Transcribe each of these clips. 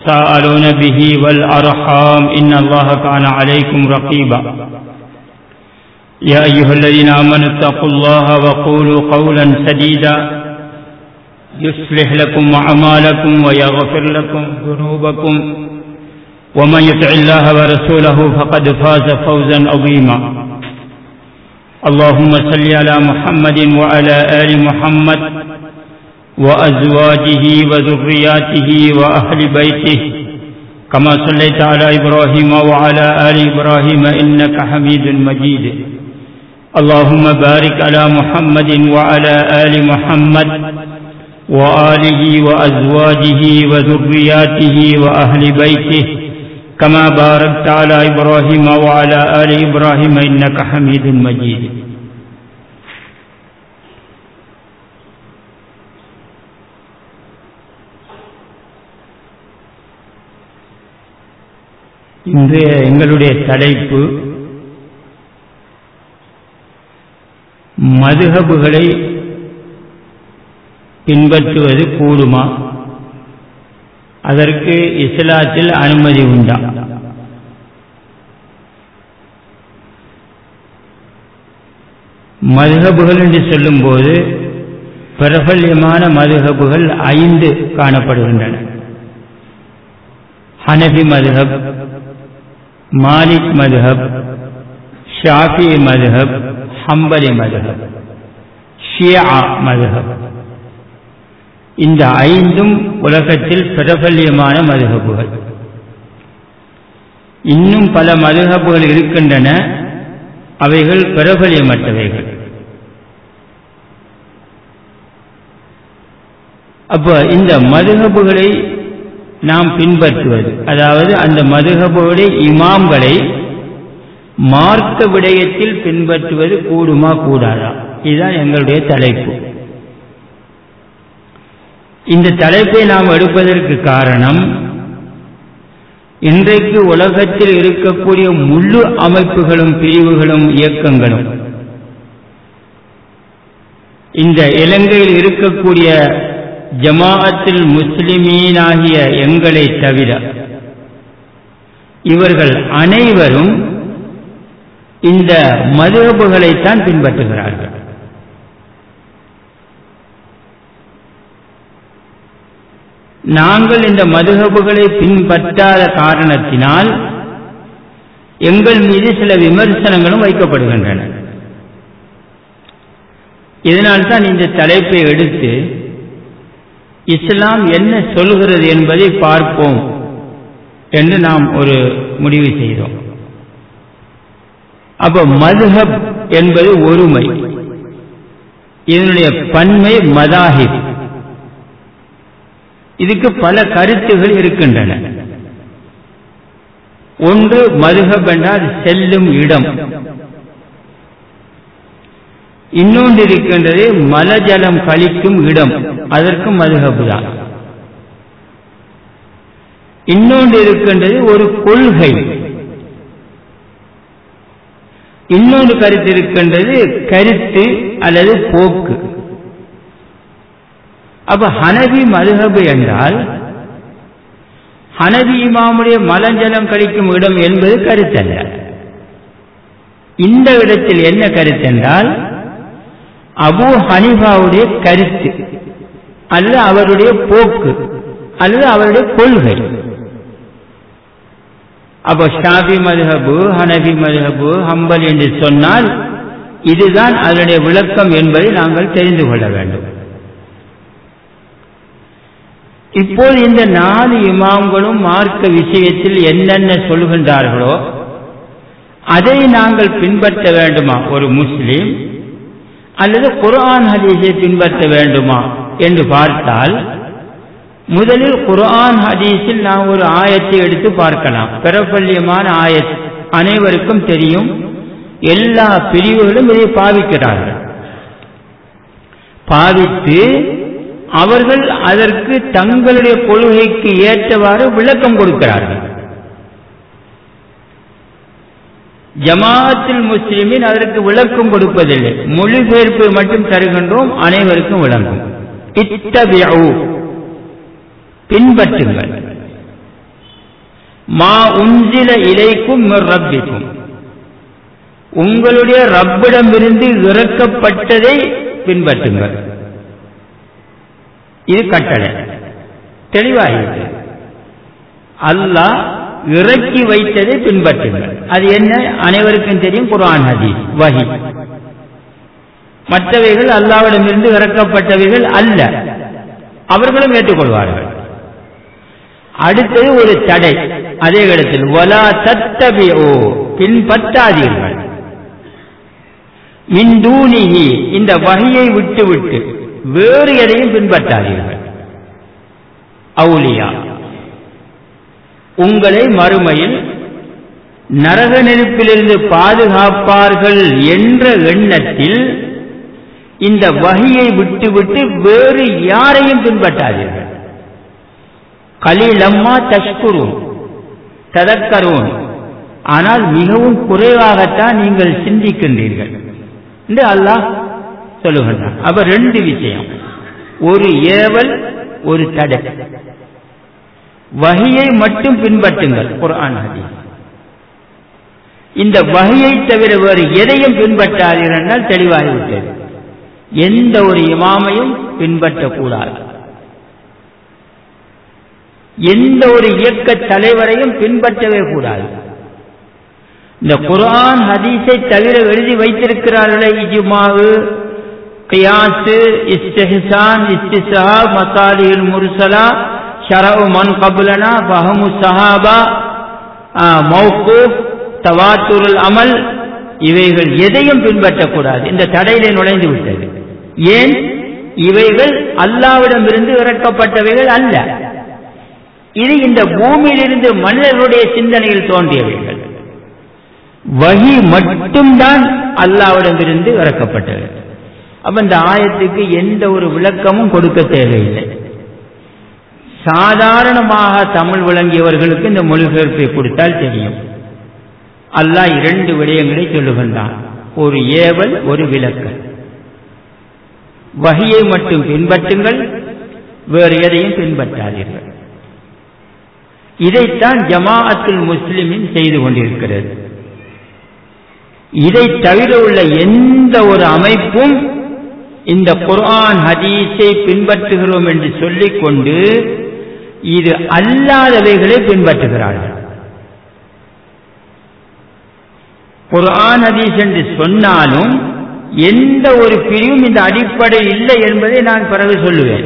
تساءلون به والأرحام إن الله كان عليكم رقيبا يا أيها الذين آمنوا اتقوا الله وقولوا قولا سديدا يصلح لكم أعمالكم ويغفر لكم ذنوبكم ومن يطع الله ورسوله فقد فاز فوزا عظيما اللهم صل على محمد وعلى آل محمد وأزواجه وذرياته وأهل بيته كما صليت على إبراهيم وعلى آل إبراهيم إنك حميد مجيد اللهم بارك على محمد وعلى آل محمد وآله وأزواجه وذرياته وأهل بيته كما باركت على إبراهيم وعلى آل إبراهيم إنك حميد مجيد இன்றைய எங்களுடைய தலைப்பு மதுகபுகளை பின்பற்றுவது கூடுமா அதற்கு இஸ்லாத்தில் அனுமதி உண்டா மதுகபுகள் என்று சொல்லும்போது பிரபல்யமான மதுகபுகள் ஐந்து காணப்படுகின்றன ஹனபி மதுஹப் மாலிக் மதுஹப் ஷாஃபி மதுஹப் ஹம்பலி மதுஹப் ஷியா மதுஹப் இந்த ஐந்தும் உலகத்தில் பிரபல்யமான மதுஹபுகள் இன்னும் பல மதுஹபுகள் இருக்கின்றன அவைகள் பிரபல்யமற்றவைகள் அப்போ இந்த மதுஹபுகளை நாம் பின்பற்றுவது அதாவது அந்த மதுகபுடைய இமாம்களை மார்க்க விடயத்தில் பின்பற்றுவது கூடுமா கூடாதா இதுதான் எங்களுடைய தலைப்பு இந்த தலைப்பை நாம் எடுப்பதற்கு காரணம் இன்றைக்கு உலகத்தில் இருக்கக்கூடிய முழு அமைப்புகளும் பிரிவுகளும் இயக்கங்களும் இந்த இலங்கையில் இருக்கக்கூடிய ஜமாஅத்தில் முஸ்லிமீனாகிய எங்களை தவிர இவர்கள் அனைவரும் இந்த மதுகபுகளைத்தான் பின்பற்றுகிறார்கள் நாங்கள் இந்த மதுகபுகளை பின்பற்றாத காரணத்தினால் எங்கள் மீது சில விமர்சனங்களும் வைக்கப்படுகின்றன இதனால்தான் இந்த தலைப்பை எடுத்து இஸ்லாம் என்ன சொல்கிறது என்பதை பார்ப்போம் என்று நாம் ஒரு முடிவு செய்தோம் அப்ப மதுஹப் என்பது ஒருமை இதனுடைய பன்மை மதாஹிப் இதுக்கு பல கருத்துகள் இருக்கின்றன ஒன்று மதுஹப் என்றால் செல்லும் இடம் இன்னொன்று இருக்கின்றது மலஜலம் கழிக்கும் இடம் அதற்கும் மதுகபு தான் இன்னொன்று இருக்கின்றது ஒரு கொள்கை இன்னொன்று கருத்து இருக்கின்றது கருத்து அல்லது போக்கு அப்ப ஹனவி மதுகபு என்றால் ஹனவி இமாமுடைய மலஞ்சலம் கழிக்கும் இடம் என்பது கருத்தல்ல இந்த இடத்தில் என்ன கருத்து என்றால் அபு ஹனிஃபாவுடைய கருத்து அல்லது அவருடைய போக்கு அல்லது அவருடைய கொள்கை அப்போ ஷாபி மதுஹபு ஹனபி மதுஹபு ஹம்பல் என்று சொன்னால் இதுதான் அதனுடைய விளக்கம் என்பதை நாங்கள் தெரிந்து கொள்ள வேண்டும் இப்போது இந்த நாலு இமாம்களும் மார்க்க விஷயத்தில் என்னென்ன சொல்கின்றார்களோ அதை நாங்கள் பின்பற்ற வேண்டுமா ஒரு முஸ்லீம் அல்லது குர்ஆன் ஹதீஸை பின்பற்ற வேண்டுமா என்று பார்த்தால் முதலில் குர்ஆன் ஹதீஸில் நாம் ஒரு ஆயத்தை எடுத்து பார்க்கலாம் பிரபல்யமான ஆயத் அனைவருக்கும் தெரியும் எல்லா பிரிவுகளும் இதை பாவிக்கிறார்கள் பாவித்து அவர்கள் அதற்கு தங்களுடைய கொள்கைக்கு ஏற்றவாறு விளக்கம் கொடுக்கிறார்கள் ஜமாத்தில் முஸ்லிமின் அதற்கு விளக்கம் கொடுப்பதில்லை மொழிபெயர்ப்பை மட்டும் தருகின்றோம் அனைவருக்கும் விளங்கும் இத்தபியு பின்பற்றுங்கள் மா உஞ்சில இலைக்கும் ரப்பிக்கும் உங்களுடைய ரப்பிடமிருந்து இறக்கப்பட்டதை பின்பற்றுங்கள் இது கட்டளை தெளிவாகிறது அல்லாஹ் இறக்கி வைத்ததை பின்பற்றுங்கள் அது என்ன அனைவருக்கும் தெரியும் குரான் ஹதீஸ் வஹி மற்றவைகள் அல்லாவிடமிருந்து இறக்கப்பட்டவைகள் அல்ல அவர்களும் ஏற்றுக்கொள்வார்கள் அடுத்தது ஒரு தடை அதே இடத்தில் வலா தத்தபியோ பின்பற்றாதீர்கள் மின்தூனிகி இந்த வகையை விட்டு விட்டு வேறு எதையும் பின்பற்றாதீர்கள் அவுலியா உங்களை மறுமையில் நரக நெருப்பிலிருந்து பாதுகாப்பார்கள் என்ற எண்ணத்தில் இந்த வகையை விட்டுவிட்டு வேறு யாரையும் பின்பற்றாதீர்கள் கலீலம்மா தஷ்குரும் ததக்கரும் ஆனால் மிகவும் குறைவாகத்தான் நீங்கள் சிந்திக்கின்றீர்கள் என்று அல்லாஹ் சொல்லுகின்றான் அப்ப ரெண்டு விஷயம் ஒரு ஏவல் ஒரு தடை வகையை மட்டும் பின்பற்றுங்கள் குர்ஆன் ஹதீஸ் இந்த வகையை தவிர வேறு எதையும் பின்பற்றாதீர்கள் என்றால் தெளிவாகிவிட்டது எந்த ஒரு இமாமையும் பின்பற்றக்கூடாது எந்த ஒரு இயக்க தலைவரையும் பின்பற்றவே கூடாது இந்த குர்ஆன் ஹதீஸை தவிர எழுதி வைத்திருக்கிறார்களே இஜுமாவு கியாசு இஸ்திஹ்சான் இஸ்திசா மசாலில் முர்சலா ஷரவு மன் கபுலனா பஹமு சஹாபா மௌகூப் தவாத்துருல் அமல் இவைகள் எதையும் பின்பற்றக்கூடாது இந்த தடையிலே நுழைந்து விட்டது ஏன் இவைகள் அல்லாவிடமிருந்து இறக்கப்பட்டவைகள் அல்ல இது இந்த பூமியிலிருந்து மனிதர்களுடைய சிந்தனையில் தோன்றியவைகள் வகி மட்டும்தான் அல்லாவிடமிருந்து இறக்கப்பட்டது அப்ப இந்த ஆயத்துக்கு எந்த ஒரு விளக்கமும் கொடுக்க தேவையில்லை சாதாரணமாக தமிழ் விளங்கியவர்களுக்கு இந்த மொழிபெயர்ப்பை கொடுத்தால் தெரியும் அல்லாஹ் இரண்டு விடயங்களை சொல்லுகின்றான் ஒரு ஏவல் ஒரு விளக்கல் வகையை மட்டும் பின்பற்றுங்கள் வேறு எதையும் பின்பற்றாதீர்கள் இதைத்தான் ஜமாஅத்துல் முஸ்லிமின் செய்து கொண்டிருக்கிறது இதை தவிர உள்ள எந்த ஒரு அமைப்பும் இந்த குர்ஆன் ஹதீஸை பின்பற்றுகிறோம் என்று சொல்லிக்கொண்டு இது அல்லாதவைகளை பின்பற்றுகிறார்கள் குர்ஆன் ஹதீஸ் என்று சொன்னாலும் எந்த ஒரு பிரிவும் இந்த அடிப்படை இல்லை என்பதை நான் பிறகு சொல்லுவேன்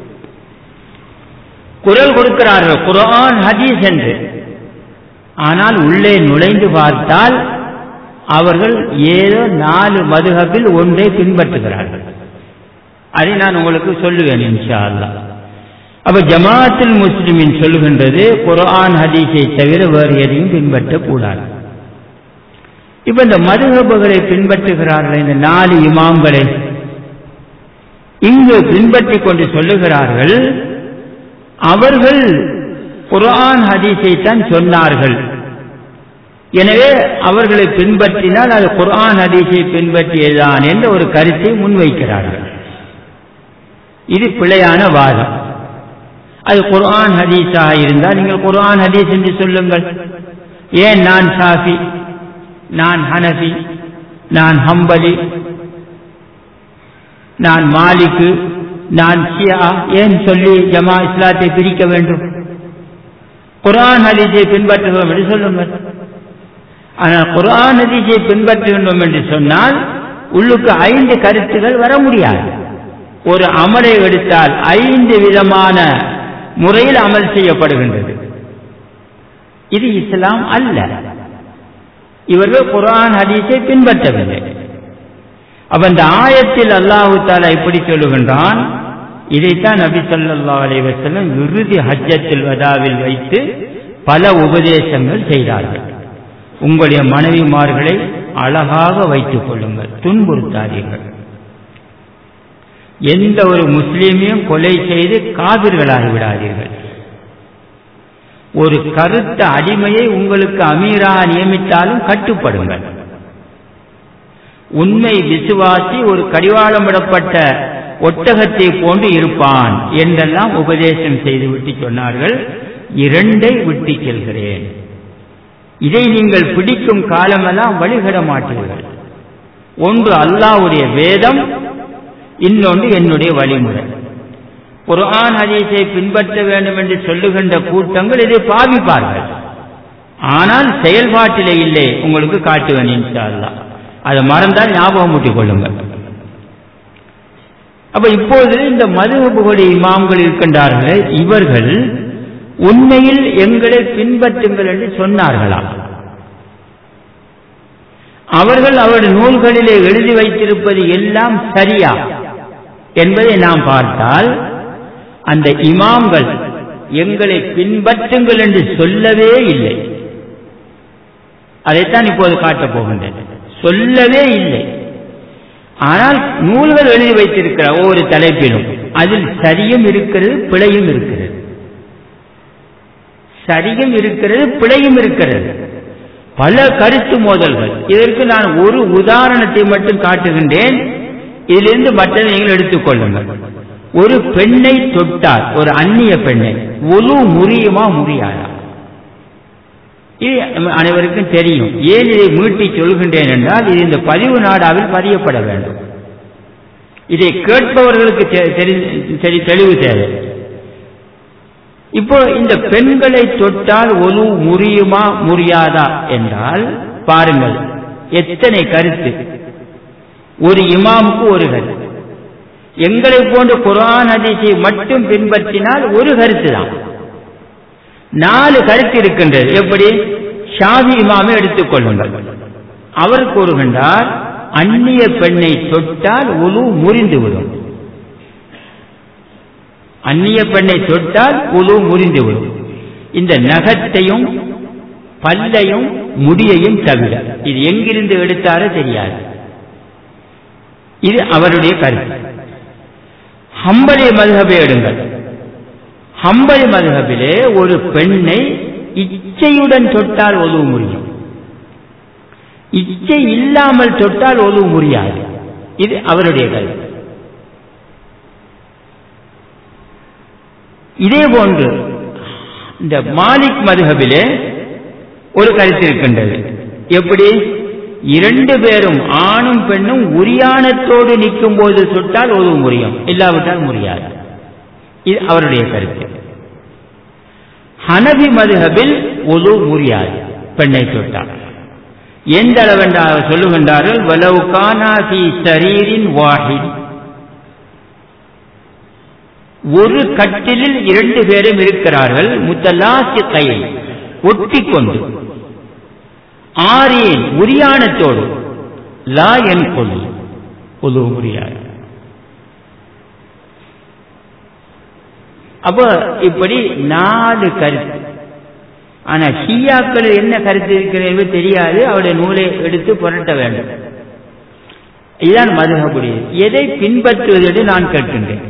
குரல் கொடுக்கிறார்கள் குர்ஆன் ஹதீஸ் என்று ஆனால் உள்ளே நுழைந்து பார்த்தால் அவர்கள் ஏதோ நாலு மதுகபில் ஒன்றை பின்பற்றுகிறார்கள் அதை நான் உங்களுக்கு சொல்லுவேன் இன்ஷா அல்லா அப்ப ஜமாத்தில் முஸ்லிமின் சொல்லுகின்றது குர்ஆன் ஹதீஸை தவிர வேறு எதையும் பின்பற்றக்கூடாது இப்ப இந்த மதுகபுகளை பின்பற்றுகிறார்கள் இந்த நாலு இமாம்களை இங்கு பின்பற்றி கொண்டு சொல்லுகிறார்கள் அவர்கள் குர்ஆன் ஹதீஸை தான் சொன்னார்கள் எனவே அவர்களை பின்பற்றினால் அது குர்ஆன் ஹதீஸை பின்பற்றியதுதான் என்ற ஒரு கருத்தை முன்வைக்கிறார்கள் இது பிழையான வாதம் அது குர்ஆன் ஹதீஸாக இருந்தால் நீங்கள் குர்ஆன் ஹதீஸ் என்று சொல்லுங்கள் ஏன் நான் சாஃபி நான் ஹனஃபி நான் ஹம்பலி நான் மாலிக்கு நான் ஷியா ஏன் சொல்லி ஜமா இஸ்லாத்தை பிரிக்க வேண்டும் குர்ஆன் ஹதீஸை பின்பற்றுவோம் என்று சொல்லுங்கள் ஆனால் குர்ஆன் ஹதீஸை பின்பற்றுகின்றோம் என்று சொன்னால் உள்ளுக்கு ஐந்து கருத்துகள் வர முடியாது ஒரு அமலை எடுத்தால் ஐந்து விதமான முறையில் அமல் செய்யப்படுகின்றது இது இஸ்லாம் அல்ல இவர்கள் குர்ஆன் ஹதீஸை பின்பற்றவில்லை அப்ப இந்த ஆயத்தில் அல்லாஹு தாலா இப்படி சொல்லுகின்றான் இதைத்தான் நபி சொல்லா அலைவசல்லம் இறுதி ஹஜ்ஜத்தில் வதாவில் வைத்து பல உபதேசங்கள் செய்தார்கள் உங்களுடைய மனைவிமார்களை அழகாக வைத்துக் கொள்ளுங்கள் துன்புறுத்தாதீர்கள் எந்த ஒரு முஸ்லீமையும் கொலை செய்து காவிர்களாகி விடாதீர்கள் ஒரு கருத்த அடிமையை உங்களுக்கு அமீராக நியமித்தாலும் கட்டுப்படுங்கள் உண்மை விசுவாசி ஒரு கடிவாளமிடப்பட்ட ஒட்டகத்தை போன்று இருப்பான் என்றெல்லாம் உபதேசம் செய்துவிட்டு சொன்னார்கள் இரண்டை விட்டு செல்கிறேன் இதை நீங்கள் பிடிக்கும் காலமெல்லாம் வழிகிட மாட்டீர்கள் ஒன்று அல்லாவுடைய வேதம் இன்னொன்று என்னுடைய வழிமுறை குர்ஆன் ஹதீஸை பின்பற்ற வேண்டும் என்று சொல்லுகின்ற கூட்டங்கள் இதை பாவிப்பார்கள் ஆனால் செயல்பாட்டிலே இல்லை உங்களுக்கு காட்டுவேன் இன்ஷா அல்லாஹ் அதை மறந்தால் ஞாபகம் ஊட்டிக் கொள்ளுங்கள் அப்ப இப்போது இந்த மதுகபுடைய இமாம்கள் இருக்கின்றார்களே இவர்கள் உண்மையில் எங்களை பின்பற்றுங்கள் என்று சொன்னார்களா அவர்கள் அவருடைய நூல்களிலே எழுதி வைத்திருப்பது எல்லாம் சரியா என்பதை நாம் பார்த்தால் அந்த இமாம்கள் எங்களை பின்பற்றுங்கள் என்று சொல்லவே இல்லை அதைத்தான் இப்போது காட்டப் போகின்றேன் சொல்லவே இல்லை ஆனால் நூல்கள் எழுதி வைத்திருக்கிறார் ஒவ்வொரு தலைப்பிலும் அதில் சரியும் இருக்கிறது பிழையும் இருக்கிறது சரியும் இருக்கிறது பிழையும் இருக்கிறது பல கருத்து மோதல்கள் இதற்கு நான் ஒரு உதாரணத்தை மட்டும் காட்டுகின்றேன் இதிலிருந்து மற்றதை நீங்கள் எடுத்துக்கொள்ளுங்கள் ஒரு பெண்ணை தொட்டால் ஒரு அந்நிய பெண்ணை ஒழு முறியுமா முறியாதா இது நம்ம அனைவருக்கும் தெரியும் ஏன் இதை மீட்டி சொல்கின்றேன் என்றால் இது இந்த பதிவு நாடாவில் பதியப்பட வேண்டும் இதை கேட்பவர்களுக்கு சரி தெளிவு தேவை இப்போ இந்த பெண்களை தொட்டால் ஒழு முறியுமா முறியாதா என்றால் பாருங்கள் எத்தனை கருத்து ஒரு இமாமுக்கு ஒரு கருத்து எங்களை போன்ற குரான் ஹதீஸை மட்டும் பின்பற்றினால் ஒரு கருத்து தான் நாலு கருத்து இருக்கின்றது எப்படி ஷாதி இமாமை எடுத்துக்கொள்ளுங்கள் அவர் கூறுகின்றார் அந்நிய பெண்ணை தொட்டால் உழு முறிந்துவிடும் அந்நிய பெண்ணை தொட்டால் உழு முறிந்துவிடும் இந்த நகத்தையும் பல்லையும் முடியையும் தவிர இது எங்கிருந்து எடுத்தாரோ தெரியாது இது அவருடைய கருத்து ஹம்பலி மதுகபை எடுங்கள் ஹம்பலி மதுகபிலே ஒரு பெண்ணை இச்சையுடன் தொட்டால் ஒழுவு முடியும் இச்சை இல்லாமல் தொட்டால் ஒழுவு முடியாது இது அவருடைய கருத்து இதே போன்று இந்த மாலிக் மதுகபிலே ஒரு கருத்து இருக்கின்றது எப்படி இரண்டு பேரும் ஆணும் பெண்ணும் உரியானத்தோடு நிற்கும் போது சுட்டால் ஒழுவு முடியும் இல்லாவிட்டால் முடியாது இது அவருடைய கருத்து ஹனபி மதுஹபில் ஒழு முடியாது பெண்ணை தொட்டால் எந்த அளவென்றால் சொல்லுகின்றார்கள் வலவு கானாசி சரீரின் வாஹித் ஒரு கட்டிலில் இரண்டு பேரும் இருக்கிறார்கள் முத்தலாசி கையை ஒட்டிக்கொண்டு ஆரியன் உரியானத்தோடு லா என் கொள்ளு பொது முடியாது அப்போ இப்படி நாலு கருத்து ஆனா ஷியாக்கள் என்ன கருத்து இருக்கிறது தெரியாது அவருடைய நூலை எடுத்து புரட்ட வேண்டும் இதுதான் மதுகபுடைய எதை பின்பற்றுவது என்று நான் கேட்கின்றேன்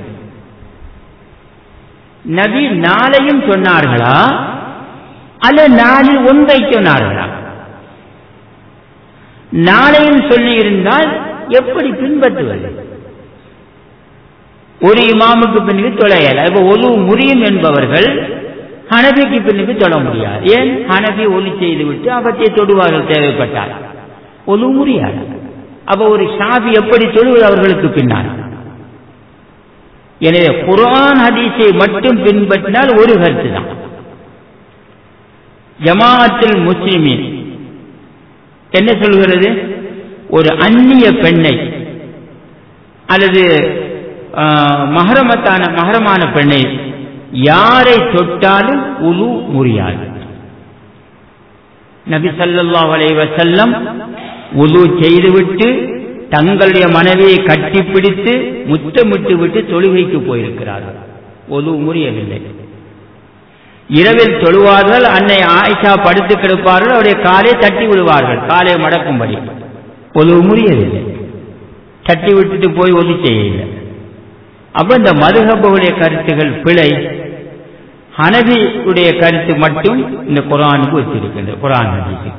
நபி நாளையும் சொன்னார்களா அல்ல நாளில் ஒன்றை சொன்னார்களா நாளையும் சொல்லி இருந்தால் எப்படி பின்பற்றுவது ஒரு இமாமுக்கு பின்னுக்கு தொலையல இப்ப ஒலு முறியும் என்பவர்கள் ஹனபிக்கு பின்னுக்கு தொழ முடியாது ஏன் ஹனபி ஒலி செய்து விட்டு அவற்றை தொடுவார்கள் தேவைப்பட்டால் ஒலு முடியாது அப்ப ஒரு ஷாபி எப்படி தொழுவது அவர்களுக்கு பின்னால் எனவே குரான் ஹதீஸை மட்டும் பின்பற்றினால் ஒரு கருத்து தான் ஜமாஅத்தில் முஸ்லிமின் என்ன சொல்கிறது ஒரு அந்நிய பெண்ணை அல்லது மகரமத்தான மகரமான பெண்ணை யாரை தொட்டாலும் உழு முறியாது நபி சல்லா வலைவசல்லம் உழு செய்துவிட்டு தங்களுடைய மனைவியை கட்டிப்பிடித்து முத்தமிட்டு விட்டு தொழுகைக்கு போயிருக்கிறார்கள் ஒழு முறியவில்லை இரவில் தொழுவார்கள் அன்னை ஆயிஷா படுத்து கிடப்பார்கள் அவருடைய காலை தட்டி விடுவார்கள் காலை மடக்கும்படி ஒழு முறியவில்லை தட்டி விட்டுட்டு போய் ஒலி செய்யவில்லை அப்ப இந்த மதுகபுடைய கருத்துகள் பிழை ஹனபி உடைய கருத்து மட்டும் இந்த குரானுக்கு வச்சிருக்கின்ற குரான் ஹதீஸுக்கு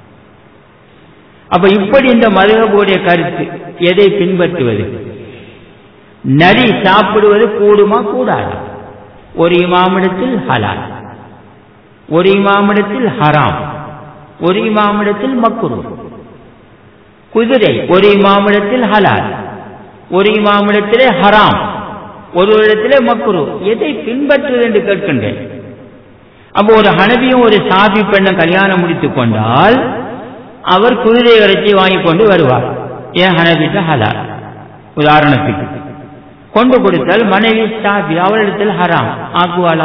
அப்ப இப்படி இந்த மதுகபுடைய கருத்து எதை பின்பற்றுவது நரி சாப்பிடுவது கூடுமா கூடாது ஒரு இமாமிடத்தில் ஹலால் ஒரு இமாமிடத்தில் ஹராம் ஒரு இமாமிடத்தில் மக்குரு குதிரை ஒரு இமாமிடத்தில் ஹலால் ஒரு இமாமிடத்திலே ஹராம் ஒரு இடத்திலே மக்குரு எதை பின்பற்றுவது என்று கேட்கின்றேன் அப்போ ஒரு ஹனபியும் ஒரு சாபி பெண்ணும் கல்யாணம் முடித்துக் கொண்டால் அவர் குதிரை இறைச்சி வாங்கி கொண்டு வருவார் ஏன் ஹனபிட்ட ஹலால் உதாரணத்துக்கு கொண்டு கொடுத்தால் மனைவி சாபி அவளிடத்தில் ஹராம் ஆக்குவாளா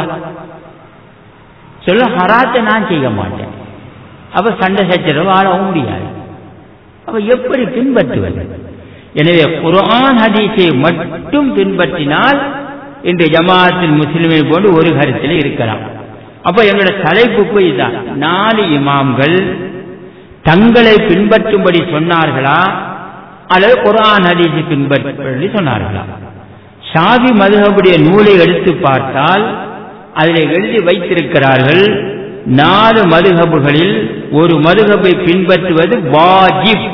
சொல்ல ஹராத்தை நான் செய்ய மாட்டேன் அவ சண்டை சச்சரவு ஆளவும் முடியாது அவ எப்படி பின்பற்றுவது எனவே குரான் ஹதீஸை மட்டும் பின்பற்றினால் இன்று ஜமாத்தில் முஸ்லிமை போன்று ஒரு கருத்தில் இருக்கலாம் அப்ப எங்களோட தலைப்பு இதுதான் நாலு இமாம்கள் தங்களை பின்பற்றும்படி சொன்னார்களா அல்லது குரான் ஹதீஸை பின்பற்றும்படி சொன்னார்களா ஷாபி மதுகபுடைய நூலை எடுத்து பார்த்தால் அதில் எழுதி வைத்திருக்கிறார்கள் நாலு மதுகபுகளில் ஒரு மதுகபை பின்பற்றுவது வாஜிப்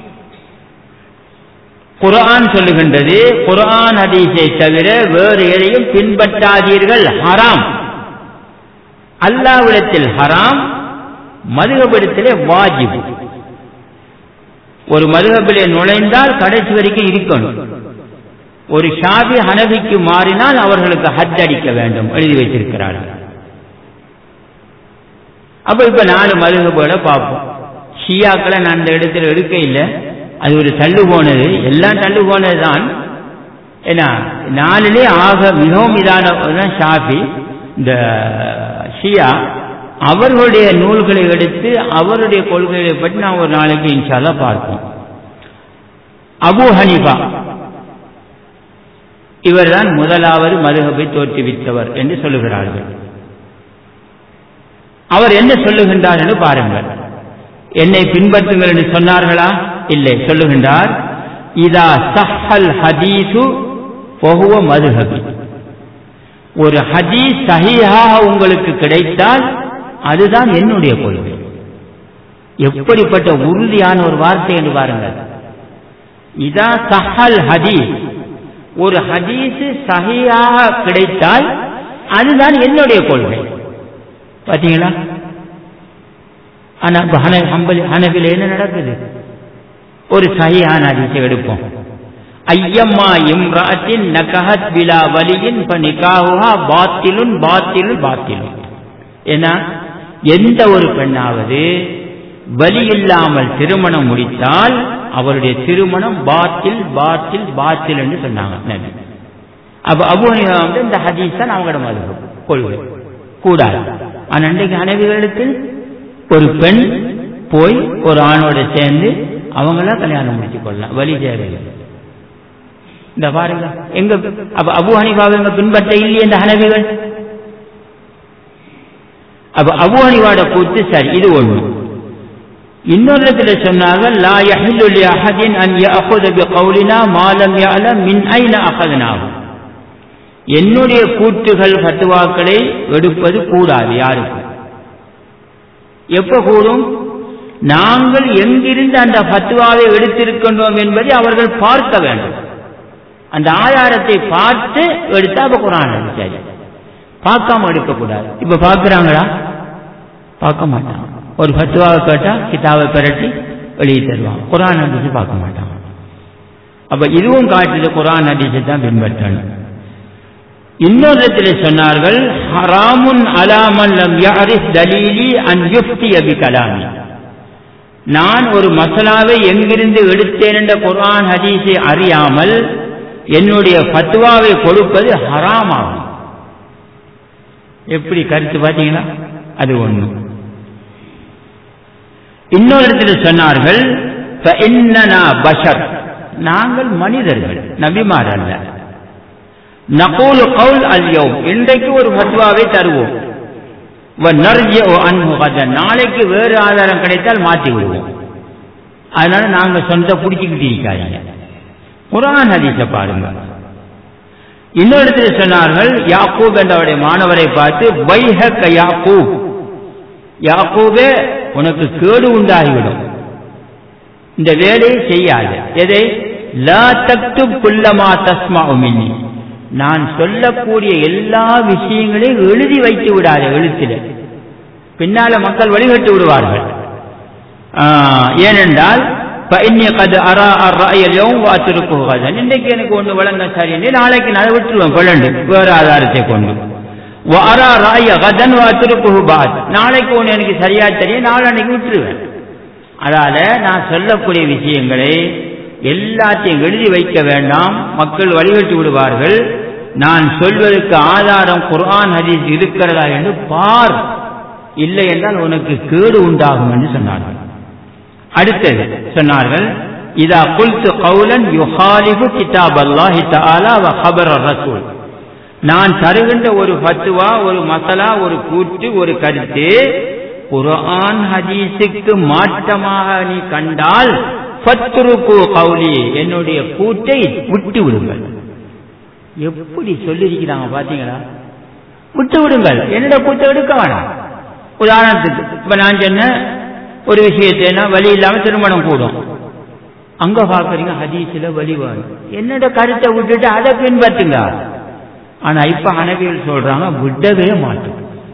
குரான் சொல்லுகின்றது குரான் ஹதீஸை தவிர வேறு எதையும் பின்பற்றாதீர்கள் ஹராம் அல்லாவிடத்தில் ஹராம் மதுகபிடத்திலே வாஜிப் ஒரு மதுகபிலே நுழைந்தால் கடைசி வரைக்கும் இருக்கணும் ஒரு ஷாபி ஹனவிக்கு மாறினால் அவர்களுக்கு ஹஜ் அடிக்க வேண்டும் எழுதி வைத்திருக்கிறார்கள் அப்ப இப்ப நாலு மதுகபுகளை பார்ப்போம் ஷியாக்களை நான் அந்த இடத்துல எடுக்க இல்லை அது ஒரு தள்ளு போனது எல்லாம் தள்ளு போனது தான் ஏன்னா நாளிலே ஆக மிகவும் இதான ஷாஃபி இந்த ஷியா அவர்களுடைய நூல்களை எடுத்து அவருடைய கொள்கைகளை பற்றி நான் ஒரு நாளைக்கு இன்ஷால்லா பார்ப்போம் அபு ஹனிஃபா இவர்தான் முதலாவது மதுகபை தோற்றுவித்தவர் என்று சொல்லுகிறார்கள் அவர் என்ன சொல்லுகின்றார் என்று பாருங்கள் என்னை பின்பற்றுங்கள் என்று சொன்னார்களா இல்லை சொல்லுகின்றார் இதா சஹல் ஹதீசு பொகுவ மதுஹபி ஒரு ஹதீஸ் சஹீஹாக உங்களுக்கு கிடைத்தால் அதுதான் என்னுடைய கொள்கை எப்படிப்பட்ட உறுதியான ஒரு வார்த்தை என்று பாருங்கள் இதா சஹல் ஹதீஸ் ஒரு ஹதீஸ் சஹியாக கிடைத்தால் அதுதான் என்னுடைய கொள்கை பாத்தீங்களா ஆனா ஹனபில என்ன நடக்குது ஒரு சஹியான ஹதீஸை எடுப்போம் ஐயம்மா இம்ராத்தின் நகஹத் பிலா வலியின் நிகாஹா பாத்திலுன் பாத்திலுன் பாத்திலுன் ஏன்னா எந்த ஒரு பெண்ணாவது வலி இல்லாமல் திருமணம் முடித்தால் அவருடைய திருமணம் பாத்தில் பாத்தில் பாத்தில் என்று சொன்னாங்க நபி அப்ப அபு வந்து இந்த ஹதீஸ் தான் அவங்களோட மது கொள்கை கூடாது ஆனா அன்றைக்கு அனைவரிடத்தில் ஒரு பெண் போய் ஒரு ஆணோட சேர்ந்து அவங்கள கல்யாணம் முடிச்சு கொள்ளலாம் வழி தேவையில்லை இந்த பாருங்க எங்க அப்ப அபு ஹனிபாவை எங்க பின்பற்ற இல்லையே இந்த ஹனவிகள் அப்ப அபு ஹனிவாட கூத்து சரி இது ஒண்ணு இன்னொரு இடத்துல சொன்னாங்க லா யஹில்லு லி அஹதின் அன் யஅഖுத பிகௌலினா மா லம் யஅலம் மின் ஐன அഖذனாஹு என்னுடைய கூற்றுகள் ஃபத்வாக்களை எடுப்பது கூடாது யாருக்கு எப்ப கூடும் நாங்கள் எங்கிருந்து அந்த ஃபத்வாவை எடுத்திருக்கின்றோம் என்பதை அவர்கள் பார்க்க வேண்டும் அந்த ஆதாரத்தை பார்த்து எடுத்தா அப்ப குரான் சரி பார்க்காம எடுக்கக்கூடாது இப்ப பார்க்கிறாங்களா பார்க்க மாட்டாங்க ஒரு ஃபத்துவாவை கேட்டா கிதாவை பிரட்டி வெளியே தருவாங்க குரான் ஹதீஸ் பார்க்க மாட்டாங்க அப்ப இதுவும் காட்டுது குரான் ஹதீஸை தான் பின்பற்றணும் இன்னொரு இடத்துல சொன்னார்கள் ஹராமுன் அலாமன் லம் யாரிஃப் தலீலி அன் யுஃப்தி அபி கலாமி நான் ஒரு மசலாவை எங்கிருந்து எடுத்தேன் என்ற குரான் ஹதீஸை அறியாமல் என்னுடைய ஃபத்வாவை கொடுப்பது ஹராமாகும் எப்படி கருத்து பார்த்தீங்களா அது ஒண்ணு இன்னொரு இடத்துல சொன்னார்கள் பஷர் நாங்கள் மனிதர்கள் நபிமார் அல்ல நகூல் கவுல் அல்யோம் இன்றைக்கு ஒரு ஃபத்வாவை தருவோம் நாளைக்கு வேறு ஆதாரம் கிடைத்தால் மாற்றி விடுவோம் அதனால நாங்க சொந்த பிடிச்சிக்கிட்டு இருக்காதீங்க குரான் ஹதீஸ பாருங்க இன்னொரு இடத்துல சொன்னார்கள் யாக்கூப் என்றவருடைய மாணவரை பார்த்து வைஹக்க யாக்கூப் யாக்கூபே உனக்கு கேடு உண்டாகிவிடும் இந்த வேலையை செய்யாது எதை லா தக்து குல்லமா தஸ்மா மின்னி நான் சொல்லக்கூடிய எல்லா விஷயங்களையும் எழுதி வைத்து விடாத எழுத்தில் பின்னால மக்கள் வழிகட்டு விடுவார்கள் ஏனென்றால் கது அரா அரையலும் வாத்திருக்குகதன் இன்றைக்கு எனக்கு ஒன்று வழங்க சரி நாளைக்கு நான் விட்டுருவேன் பலண்டு வேறு ஆதாரத்தை கொண்டு அரா ராய கதன் வாத்திருக்குபாத் நாளைக்கு ஒன்று எனக்கு சரியா தெரியும் நாளன்னைக்கு விட்டுருவேன் அதால நான் சொல்லக்கூடிய விஷயங்களை எல்லாத்தையும் எழுதி வைக்க வேண்டாம் மக்கள் வழிகட்டு விடுவார்கள் நான் சொல்வதற்கு ஆதாரம் குர்ஆன் ஹதீஸ் இருக்கிறதா என்று பார் இல்லை என்றால் உனக்கு கேடு உண்டாகும் என்று சொன்னார்கள் அடுத்தது சொன்னார்கள் இதா குல்து கவுலன் யுஹாலிபு கிதாப் அல்லாஹி தஆலா வ ஹபர் ரசூல் நான் தருகின்ற ஒரு ஃபத்வா ஒரு மசலா ஒரு கூற்று ஒரு கருத்து குர்ஆன் ஹதீஸுக்கு மாற்றமாக நீ கண்டால் ஃபத்ருக்கு கவுலி என்னுடைய கூட்டை விட்டு விடுங்கள் எப்படி சொல்லியிருக்கிறாங்க பாத்தீங்களா விட்டு விடுங்கள் என்னோட கூட்டை எடுக்க வேணாம் உதாரணத்துக்கு இப்ப நான் சொன்ன ஒரு விஷயத்தை வழி இல்லாம திருமணம் கூடும் அங்க பாக்குறீங்க ஹதீஸ்ல வழி வேணும் என்னோட கருத்தை விட்டுட்டு அதை பின்பற்றுங்க ஆனா இப்ப ஹனபிகள் சொல்றாங்க விடவே மாட்டோம்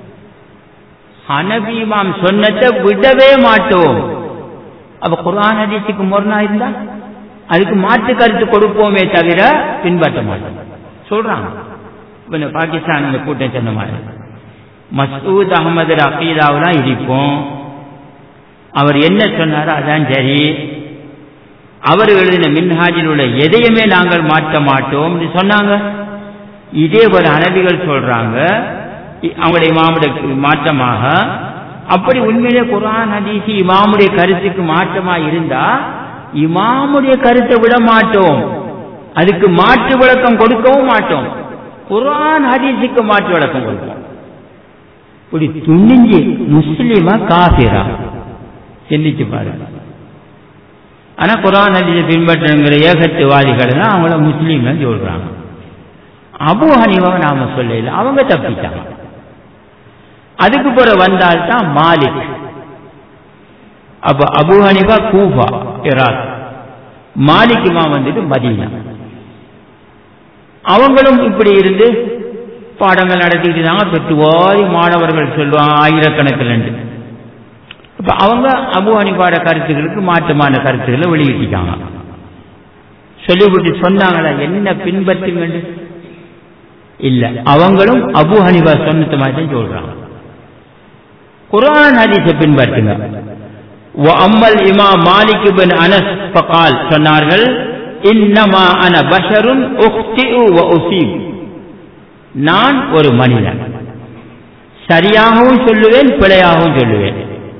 ஹனபிமாம் சொன்னதை விடவே மாட்டோம் அப்ப குரான் ஹதீஸுக்கு முரணா இருந்தா அதுக்கு மாற்று கருத்து கொடுப்போமே தவிர பின்பற்ற மாட்டோம் சொல்றாங்க இப்ப பாகிஸ்தான் இந்த கூட்டம் சொன்ன மாதிரி மசூத் அகமது அகீதாவெல்லாம் இருப்போம் அவர் என்ன சொன்னாரோ அதான் சரி அவர் எழுதின மின்ஹாஜில் உள்ள எதையுமே நாங்கள் மாற்ற மாட்டோம் சொன்னாங்க இதே போல அனபிகள் சொல்றாங்க அவங்களுடைய இமாமுடைய மாற்றமாக அப்படி உண்மையிலே குரான் ஹதீசி இமாமுடைய கருத்துக்கு மாற்றமா இருந்தா இமாமுடைய கருத்தை விட மாட்டோம் அதுக்கு மாற்று விளக்கம் கொடுக்கவும் மாட்டோம் குரான் ஹதீஸுக்கு மாற்று விளக்கம் கொடுப்போம் இப்படி துணிஞ்சு முஸ்லிமா காபிரா சிந்திச்சு பாருங்க ஆனா குரான் ஹதீஸை பின்பற்றுங்கிற ஏகத்துவாதிகள் தான் அவங்கள முஸ்லீம் சொல்றாங்க அபு ஹனிவாவை நாம சொல்லல அவங்க தப்பிட்டாங்க அதுக்கு பிற வந்தால்தான் மாலிக் அப்ப அபு ஹனிபா கூஃபா இராக் மாலிக்குமா வந்துட்டு மதீனா அவங்களும் இப்படி இருந்து பாடங்கள் நடத்திட்டு இருந்தாங்க பெற்றுவாரி மாணவர்கள் சொல்லுவாங்க ஆயிரக்கணக்கில் இப்ப அவங்க அபு ஹனிபாட கருத்துக்களுக்கு மாற்றமான கருத்துக்களை வெளியிட்டாங்க சொல்லிவிட்டு சொன்னாங்களா என்ன பின்பற்றுங்க இல்ல அவங்களும் அபு ஹனிபா சொன்னது மாதிரி சொல்றாங்க குரான் ஹதீஸை பின்பற்றுங்க அம்மல் இமா மாலிக் பின் அனஸ் பகால் சொன்னார்கள் இன்னமா அன பஷருன் நான் ஒரு மனிதன் சரியாகவும் சொல்லுவேன் பிழையாகவும் சொல்லுவேன்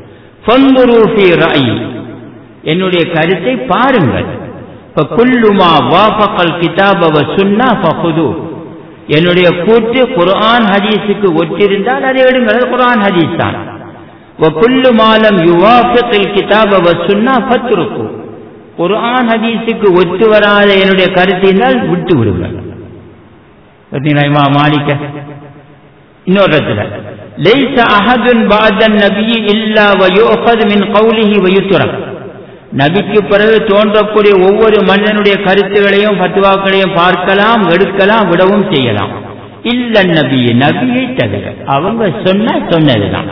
என்னுடைய கருத்தை பாருங்கள் குல்லுமா வாஃபகல் கிதாபவ சுன்னா ஃபஹுது என்னுடைய கூற்று குர்ஆன் ஹதீஸுக்கு ஒற்றிருந்தால் அதை எடுங்கள் குர்ஆன் ஹதீஸ் தான் وكل ما لم يوافق الكتاب والسنه فاتركوا குர்ஆன் ஹதீஸுக்கு ஒத்து வராத என்னுடைய கருத்து இருந்தால் விட்டு விடுங்கள் பார்த்தீங்களா இமா மாலிக்க இன்னொரு இடத்துல லைஸ அஹதுன் பாத நபி இல்லா வயுஃபது மின் கௌலிஹி வயுத்ரக் நபிக்கு பிறகு தோன்றக்கூடிய ஒவ்வொரு மனிதனுடைய கருத்துகளையும் பத்துவாக்களையும் பார்க்கலாம் எடுக்கலாம் விடவும் செய்யலாம் இல்ல நபி நபியை தவிர அவங்க சொன்ன சொன்னதுதான்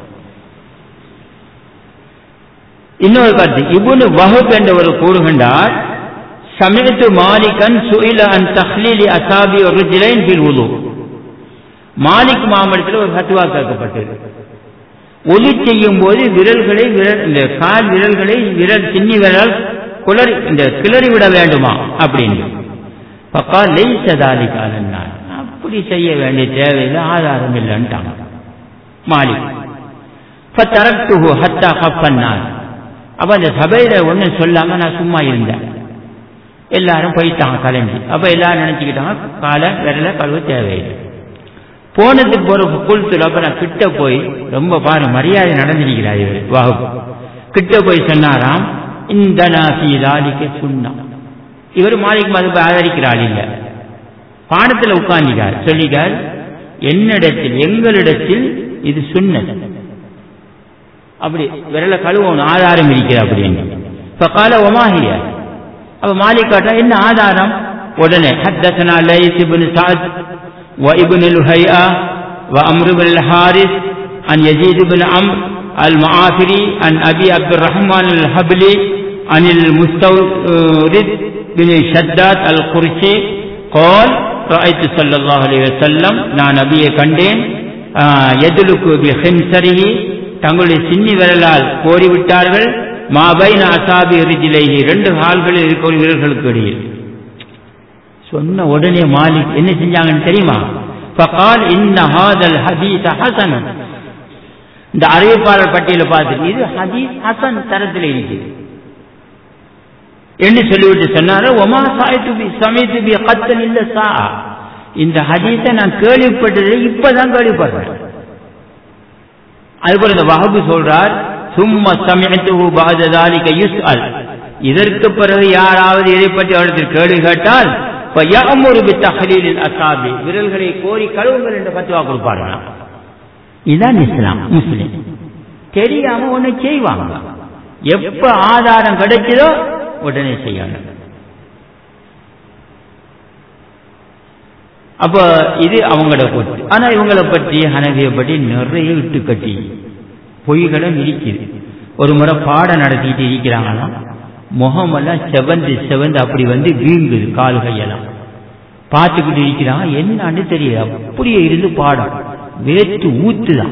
இன்னொரு கருத்து இபுனு வகுப் என்றவர் கூறுகின்றார் சமயத்து மாலிகன் சுயில அன் தஹ்லீலி அசாபி ஒரு ஜிலைன் பில் உது மாலிக் மாமலத்தில் ஒரு ஃபத்வா கேட்கப்பட்டது ஒலி செய்யும் போது விரல்களை விரல் இந்த கால் விரல்களை விரல் சின்னி விரல் குளறி இந்த கிளறி விட வேண்டுமா அப்படின்னு பக்கா லெய் சதாலி காலன் அப்படி செய்ய வேண்டிய தேவையில்லை ஆதாரம் இல்லைன்ட்டாங்க மாலிக் தரத்துஹு ஹத்தா கப்பன்னார் அப்ப அந்த சபையில ஒண்ணு சொல்லாம நான் சும்மா இருந்தேன் எல்லாரும் போயிட்டாங்க கலைஞ்சி அப்ப எல்லாரும் நினைச்சுக்கிட்டாங்க காலை விரல கழுவ தேவையில்லை போனதுக்கு போற குழுத்துல அப்ப நான் கிட்ட போய் ரொம்ப பாரு மரியாதை நடந்திருக்கிறார் இவர் வகுப்பு கிட்ட போய் சொன்னாராம் இந்த நாசிதாலிக்க சுண்ணா இவர் மாலிக் மதுப்பை ஆதரிக்கிறாள் இல்ல பாடத்துல உட்கார்ந்திருக்கார் சொல்லிக்கார் என்னிடத்தில் எங்களிடத்தில் இது சுண்ணது அப்படி விரல கழுவணும் ஆதாரம் இருக்கிற அப்படின்னு இப்ப கால ஒமாஹிய அப்ப மாலிக் காட்டா என்ன ஆதாரம் உடனே ஹத்தசனா லைஸ் இப்னு சாத் وابن الهيئة وأمر بن الحارث عن يزيد بن عمرو المعافري عن أبي عبد الرحمن الحبلي عن المستورد بن شداد القرشي قال رأيت صلى الله عليه وسلم நான் நபியை கண்டேன் எதுலுக்கு பிஹிம்சரிஹி தங்களுடைய சின்னி விரலால் கோரிவிட்டார்கள் மாபைன அசாபி ரிஜிலேஹி ரெண்டு கால்களில் இருக்கிற வீரர்களுக்கு இடையில் சொன்ன உடனே மாலிக் என்ன செஞ்சாங்கன்னு தெரியுமா فقال ان هذا الحديث حسن இந்த அறிவிப்பாளர் பட்டியலை பார்த்து இது ஹதீஸ் ஹசன் தரத்தில் இருக்குது என்று சொல்லிவிட்டு சொன்னாரு ஒமா சாய்த்து பி சமைத்து பி கத்தல் இல்ல சா இந்த ஹதீஸை நான் கேள்விப்பட்டது இப்பதான் கேள்விப்படுறேன் அதுபோல இந்த வஹபு சொல்றார் சும்மா சமயத்து பாஜதாலிக்க யுஸ் அல் இதற்கு பிறகு யாராவது இதை பற்றி அவருக்கு கேள்வி கேட்டால் அசாபி விரல்களை கோரி கழுவுங்கள் என்று பத்துவா கொடுப்பார்களாம் இதுதான் இஸ்லாம் முஸ்லிம் தெரியாம ஒண்ணு செய்வாங்க எப்ப ஆதாரம் கிடைச்சதோ உடனே செய்யணும் அப்ப இது அவங்களோட போட்டு ஆனா இவங்களை பற்றி ஹனவியை பற்றி நிறைய இட்டு கட்டி பொய்களும் இருக்குது ஒரு முறை பாடம் நடத்திட்டு இருக்கிறாங்கன்னா முகமெல்லாம் செவந்து செவந்து அப்படி வந்து வீங்குது கால் கையெல்லாம் பார்த்துக்கிட்டு இருக்கிறான் என்னன்னு தெரியல அப்படியே இருந்து பாடம் வேத்து ஊத்துதான்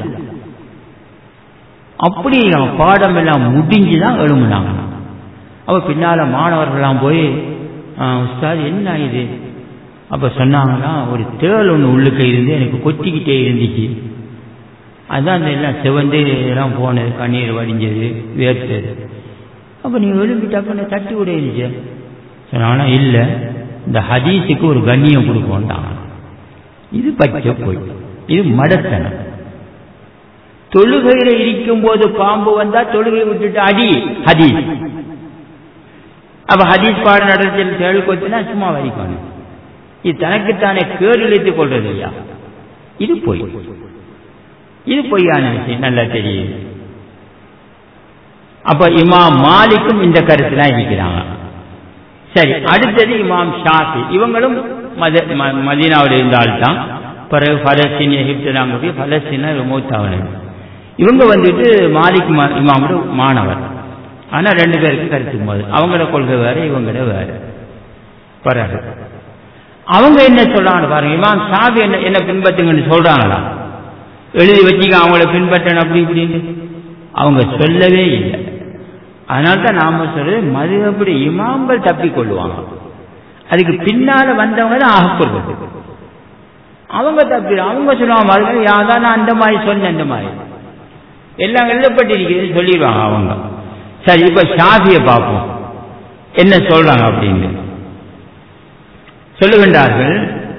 அப்படி பாடம் எல்லாம் முடிஞ்சுதான் எழுமுனாங்க அப்ப பின்னால மாணவர்கள்லாம் போய் உஸ்தாத் என்ன இது அப்ப சொன்னாங்கன்னா ஒரு தேள் ஒன்று உள்ளுக்க இருந்து எனக்கு கொத்திக்கிட்டே இருந்துச்சு அதுதான் அந்த எல்லாம் செவந்து எல்லாம் போனது கண்ணீர் வடிஞ்சது வேர்த்தது அப்ப நீ எழுப்பிட்டாக்க தட்டி விட இருந்துச்சு சொன்னாங்கன்னா இல்லை இந்த ஹதீஸுக்கு ஒரு கண்ணியம் கொடுக்கோண்டாங்க இது பச்சை போய் இது மடத்தனம் தொழுகையில இருக்கும் போது பாம்பு வந்தா தொழுகை விட்டுட்டு அடி ஹதீஸ் அப்ப ஹதீஸ் பாடம் நடத்தில் தேள் கொத்தினா சும்மா வரிக்கணும் இது தனக்குத்தானே கேடு இழைத்துக் கொள்றது இல்லையா இது பொய் இது பொய்யான விஷயம் நல்லா தெரியுது அப்ப இமாம் மாலிக்கும் இந்த கருத்துல இருக்கிறாங்க சரி அடுத்தது இமாம் ஷாஃபி இவங்களும் மத மதீனாவில் இருந்தால்தான் பிறகு பலஸ்தீன் எகிப்துலாம் கூடிய பலஸ்தீன மூத்தாவனர் இவங்க வந்துட்டு மாலிக் இமாமோட மாணவர் ஆனா ரெண்டு பேருக்கு கருத்து போது அவங்களோட கொள்கை வேற இவங்களோட வேற பிறகு அவங்க என்ன சொல்றாங்க பாருங்க இமாம் ஷாபி என்ன என்ன பின்பற்றுங்கன்னு சொல்றாங்களா எழுதி வச்சுக்க அவங்கள பின்பற்றணும் அப்படி இப்படின்னு அவங்க சொல்லவே இல்லை அதனால தான் நாம சொல்றது மதுகப்படி இமாம்கள் தப்பிக்கொள்ளுவாங்க அதுக்கு பின்னால வந்தவங்க தான் ஆகப்படுறது அவங்க தப்பி அவங்க சொல்லுவாங்க மதுகள் யாதான் நான் அந்த மாதிரி சொன்னேன் அந்த மாதிரி எல்லாம் எழுதப்பட்டிருக்கிறது சொல்லிடுவாங்க அவங்க சரி இப்ப ஷாஃபியை பார்ப்போம் என்ன சொல்றாங்க அப்படின்னு சொல்லுகின்றார்கள்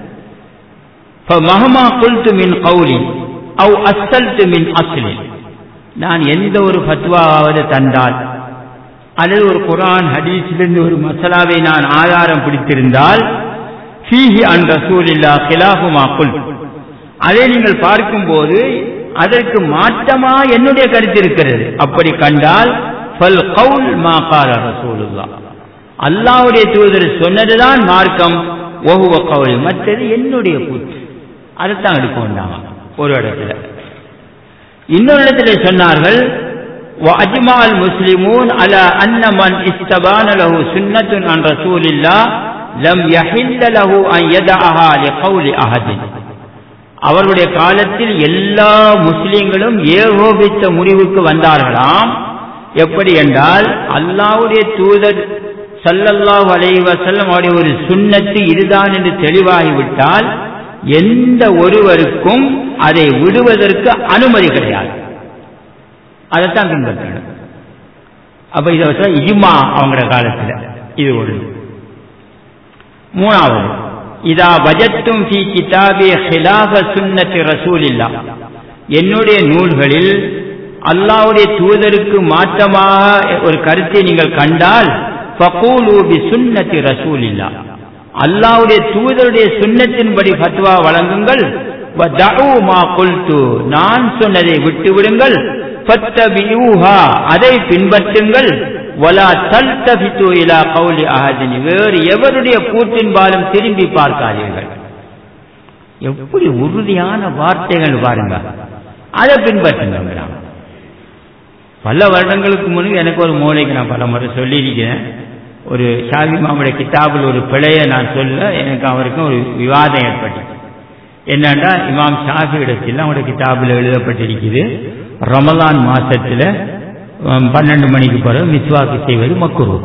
மகமா குல்து மின் கௌலி அவ் அஸ்தல்து மின் அஸ்லி நான் எந்த ஒரு ஃபத்வாவது தந்தால் அல்லது ஒரு குரான் ஹதீஸிலிருந்து ஒரு மசாலாவை நான் ஆதாரம் பிடித்திருந்தால் ஃபீஹி அன் ரசூலில்லா கிலாஃபுமா குல் அதை நீங்கள் பார்க்கும்போது அதற்கு மாற்றமா என்னுடைய கருத்து இருக்கிறது அப்படி கண்டால் ஃபல் கவுல் மா கால ரசூலுல்லா அல்லாவுடைய தூதர் சொன்னதுதான் மார்க்கம் ஒவ்வொரு கவுல் மற்றது என்னுடைய கூற்று அதைத்தான் எடுக்கொண்டாங்க ஒரு இடத்துல இன்னொரு இடத்துல சொன்னார்கள் وأجمع المسلمون على أن من استبان له سنة عن رسول الله لم يحل له أن يدعها لقول أحد அவர்களுடைய காலத்தில் எல்லா முஸ்லிம்களும் ஏகோபித்த முடிவுக்கு வந்தார்களாம் எப்படி என்றால் அல்லாவுடைய தூதர் சல்லல்லாஹு அலைஹி வஸல்லம் அவருடைய ஒரு சுன்னத்து இதுதான் என்று தெளிவாகிவிட்டால் எந்த ஒருவருக்கும் அதை விடுவதற்கு அனுமதி கிடையாது அதைத்தான் பின்பற்றணும் அப்ப இதை வச்சா இஜுமா அவங்களோட காலத்தில் இது ஒன்று மூணாவது இதா வஜத்தும் ஃபி கிதாபி ஹிலாஃப சுன்னத்தி ரசூலில்லா என்னுடைய நூல்களில் அல்லாவுடைய தூதருக்கு மாற்றமாக ஒரு கருத்தை நீங்கள் கண்டால் ஃபகூலு பி சுன்னத்தி ரசூலில்லா அல்லாவுடைய தூதருடைய சுண்ணத்தின்படி ஃபத்வா வழங்குங்கள் மா குல்து நான் சொன்னதை விட்டு விடுங்கள் அதை பின்பற்றுங்கள் வலா தல்தபித்து இலா கௌலி அஹதின் வேறு எவருடைய கூற்றின்பாலும் திரும்பி பார்க்காதீர்கள் எப்படி உறுதியான வார்த்தைகள் பாருங்க அதை பின்பற்றுங்கிறாங்க பல வருடங்களுக்கு முன்பு எனக்கு ஒரு மூளைக்கு நான் பல முறை சொல்லியிருக்கிறேன் ஒரு ஷாவி மாமுடைய கிதாபில் ஒரு பிழையை நான் சொல்ல எனக்கு அவருக்கும் ஒரு விவாதம் ஏற்பட்டுச்சு என்னன்னா இமாம் ஷாஃபி இடத்தில் அவருடைய கிதாபில் எழுதப்பட்டிருக்குது ரமலான் மாசத்துல பன்னெண்டு மணிக்கு பிறகு மிஸ்வாக்கு செய்வது மக்குரு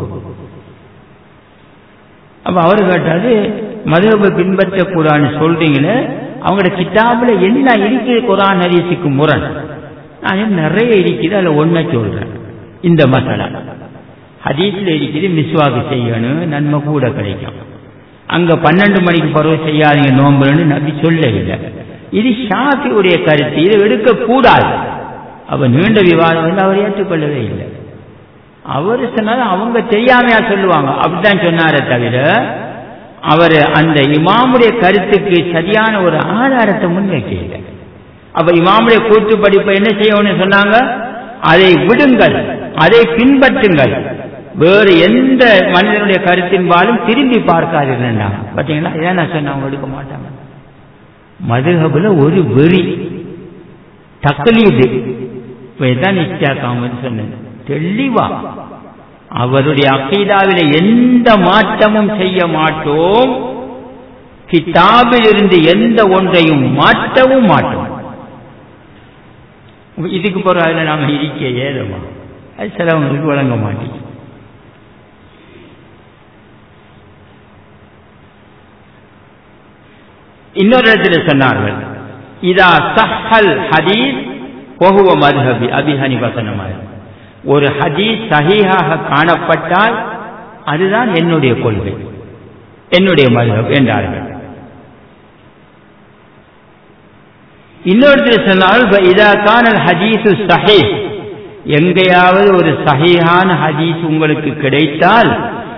அப்ப அவர் கேட்டாரு மதுரபை பின்பற்றக்கூடாதுன்னு சொல்றீங்களே அவங்களோட கிதாபுல என்ன இருக்குது குரான் ஹரிசுக்கு முரண் நான் நிறைய இருக்குது அதில் ஒன்றை சொல்றேன் இந்த மசாலா ஹதீஸ்ல இருக்குது மிஸ்வாக்கு செய்யணும் நன்மை கூட கிடைக்கும் அங்க பன்னெண்டு மணிக்கு பிறகு செய்யாதீங்க நோம்புன்னு நம்பி சொல்லவில்லை இது ஷாஃபியுடைய கருத்து இதை எடுக்கக்கூடாது அவ நீண்ட விவாதம் வந்து அவர் ஏற்றுக்கொள்ளவே இல்லை அவர் சொன்னாலும் அவங்க தெரியாமையா சொல்லுவாங்க அப்படித்தான் சொன்னாரே தவிர அவர் அந்த இமாமுடைய கருத்துக்கு சரியான ஒரு ஆதாரத்தை முன்வைக்கல அப்ப இமாமுடைய கூட்டு படிப்பை என்ன செய்யணும்னு சொன்னாங்க அதை விடுங்கள் அதை பின்பற்றுங்கள் வேறு எந்த மனிதனுடைய கருத்தின்பாலும் திரும்பி பார்க்காதீர்கள் பாத்தீங்களா இதான் நான் சொன்ன அவங்க எடுக்க மாட்டாங்க மதுகபுல ஒரு வெறி தக்கலீது இதான் நிச்சயாக்காம சொன்னேன் தெளிவா அவருடைய அக்கீதாவில எந்த மாற்றமும் செய்ய மாட்டோம் கிதாபில் இருந்து எந்த ஒன்றையும் மாற்றவும் மாட்டோம் இதுக்கு பிறகு அதில் நாம இருக்க ஏதமா அது சிலவங்களுக்கு வழங்க மாட்டேன் இன்னொரு இடத்துல சொன்னார்கள் இதா சஹல் ஹதீஸ் ஒகுவ மதுஹபி அபிஹனி வசனமாக ஒரு ஹதீஸ் சஹீஹாக காணப்பட்டால் அதுதான் என்னுடைய கொள்கை என்னுடைய மதுஹப் என்றார்கள் இன்னொருத்தர் சொன்னால் இதா காணல் ஹதீசு சஹீ எங்கேயாவது ஒரு சஹீஹான ஹதீஸ் உங்களுக்கு கிடைத்தால்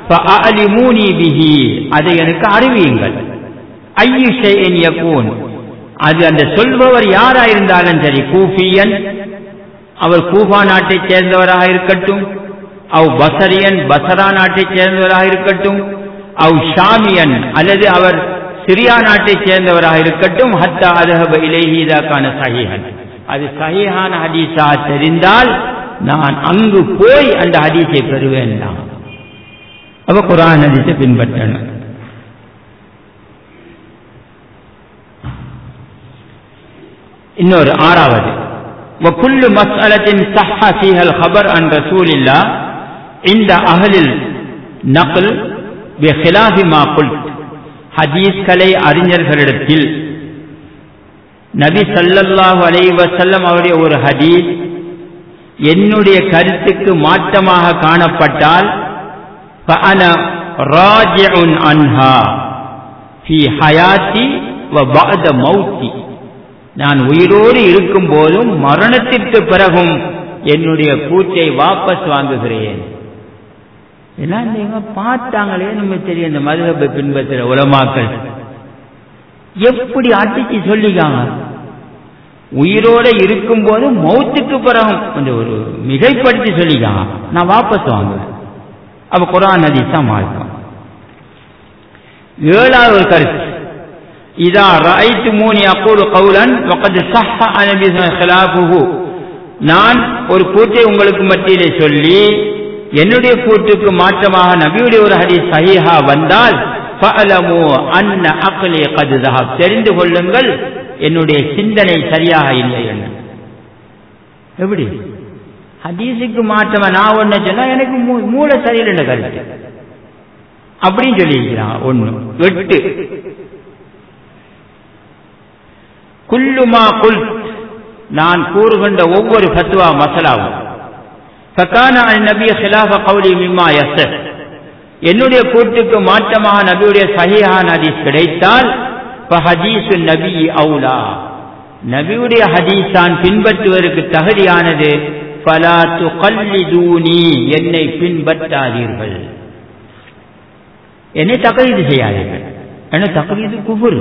அதை எனக்கு அறிவியுங்கள் ஐயு ஷைன் யகூன் அது அந்த சொல்பவர் யாரா இருந்தாலும் சரி கூஃபியன் அவர் கூஃபா நாட்டைச் சேர்ந்தவராக இருக்கட்டும் அவ் பசரியன் பசரா நாட்டைச் சேர்ந்தவராக இருக்கட்டும் அவ் ஷாமியன் அல்லது அவர் சிரியா நாட்டைச் சேர்ந்தவராக இருக்கட்டும் ஹத்தா அதஹப இலேஹீதாக்கான சஹீஹன் அது சஹீஹான ஹதீஸா தெரிந்தால் நான் அங்கு போய் அந்த ஹதீஸை பெறுவேன் தான் அப்ப குரான் ஹதீஸை பின்பற்றணும் இன்னொரு ஆறாவது وكل مسألة صح فيها الخبر عن رسول الله عند أهل النقل بخلاف ما قلت ஹதீஸ்களை அறிஞர்களிடத்தில் நபி சல்லல்லாஹு அலை வசல்லம் அவருடைய ஒரு ஹதீஸ் என்னுடைய கருத்துக்கு மாற்றமாக காணப்பட்டால் அன்ஹா ஃபி ஹயாத்தி வ பஅத மௌத்தி நான் உயிரோடு இருக்கும் போதும் மரணத்திற்கு பிறகும் என்னுடைய கூச்சை வாபஸ் வாங்குகிறேன் எல்லாம் நீங்க பார்த்தாங்களே நம்ம தெரியும் இந்த மதுரபை பின்பற்றுற உலமாக்கள் எப்படி அடிச்சு சொல்லிக்காங்க உயிரோட இருக்கும் போது மௌத்துக்கு பிறகும் கொஞ்சம் ஒரு மிகைப்படுத்தி சொல்லிக்காங்க நான் வாபஸ் வாங்குவேன் அப்ப குரான் ஹதீஸ் தான் மார்க்கம் ஏழாவது ஒரு கருத்து இதா ராய்த்து மூனி அக்கூடு கவுலன் வக்கது சஹ அனபி ஹிலாஃபுஹு நான் ஒரு கூற்றை உங்களுக்கு மத்தியிலே சொல்லி என்னுடைய கூற்றுக்கு மாற்றமாக நபியுடைய ஒரு ஹதீஸ் சஹீஹா வந்தால் ஃபஅலமு அன்ன அக்லி கது தஹப் தெரிந்து கொள்ளுங்கள் என்னுடைய சிந்தனை சரியாக இல்லை என்ன எப்படி ஹதீஸுக்கு மாற்றமா நான் ஒன்ன சொன்னா எனக்கு மூளை சரியில்லை கருத்து அப்படின்னு சொல்லியிருக்கிறான் ஒண்ணு எட்டு குல்லுமா குல் நான் கூறுகின்ற ஒவ்வொரு ஃபத்வா மசலாவும் ஃபகான அன் நபி ஹிலாஃப கௌலி மிம்மா யஸ்ஸர் என்னுடைய கூட்டுக்கு மாற்றமாக நபியுடைய சஹீஹான ஹதீஸ் கிடைத்தால் ஃபஹதீசு நபி அவுலா நபியுடைய ஹதீஸான் பின்பற்றுவதற்கு தகுதியானது ஃபலா துகல்லிதூனி என்னை பின்பற்றாதீர்கள் என்னை தகலீது செய்யாதீர்கள் ஏன்னா தகலீது குஃபுர்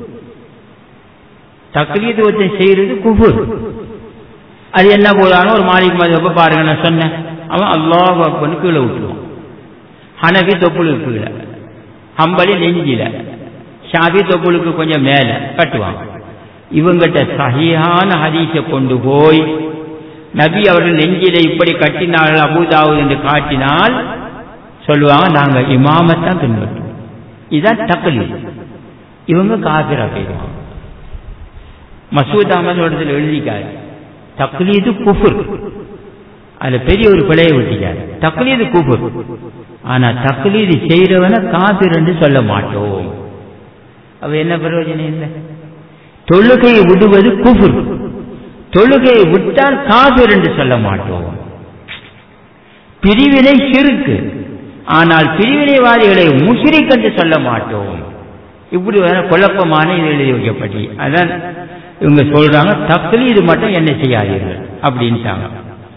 தக்லீது வச்சு செய்யறது குஃபுர் அது என்ன போதானோ ஒரு மாலிக் மதுவப்ப பாருங்க நான் சொன்னேன் அவன் அல்லாஹ் அக்பர்னு கீழே விட்டுருவான் ஹனபி தொப்புளுக்கு கீழே ஹம்பலி நெஞ்சில ஷாபி தொப்புளுக்கு கொஞ்சம் மேல கட்டுவாங்க இவங்கிட்ட சகியான ஹதீஸை கொண்டு போய் நபி அவர்கள் நெஞ்சில இப்படி கட்டினார்கள் அபுதாவு என்று காட்டினால் சொல்லுவாங்க நாங்க இமாமத்தான் பின்பற்றோம் இதுதான் தக்கலி இவங்க காபிரா போயிடுவாங்க மசூத் அகமது இடத்துல எழுதிக்காரு தக்லீது குஃபுர் அதுல பெரிய ஒரு பிழையை விட்டிக்காரு தக்லீது குஃபுர் ஆனா தக்லீது செய்யறவன காபிர் என்று சொல்ல மாட்டோம் அவ என்ன பிரயோஜனம் இல்லை தொழுகையை விடுவது குஃபுர் தொழுகையை விட்டால் காபிர் என்று சொல்ல மாட்டோம் பிரிவினை சிறுக்கு ஆனால் பிரிவினைவாதிகளை முஷிரிக் என்று சொல்ல மாட்டோம் இப்படி வேற குழப்பமான இது எழுதி வைக்கப்பட்டி அதான் இவங்க சொல்றாங்க தக்கலி இது மட்டும் என்ன செய்யாதீர்கள் அப்படின்ட்டாங்க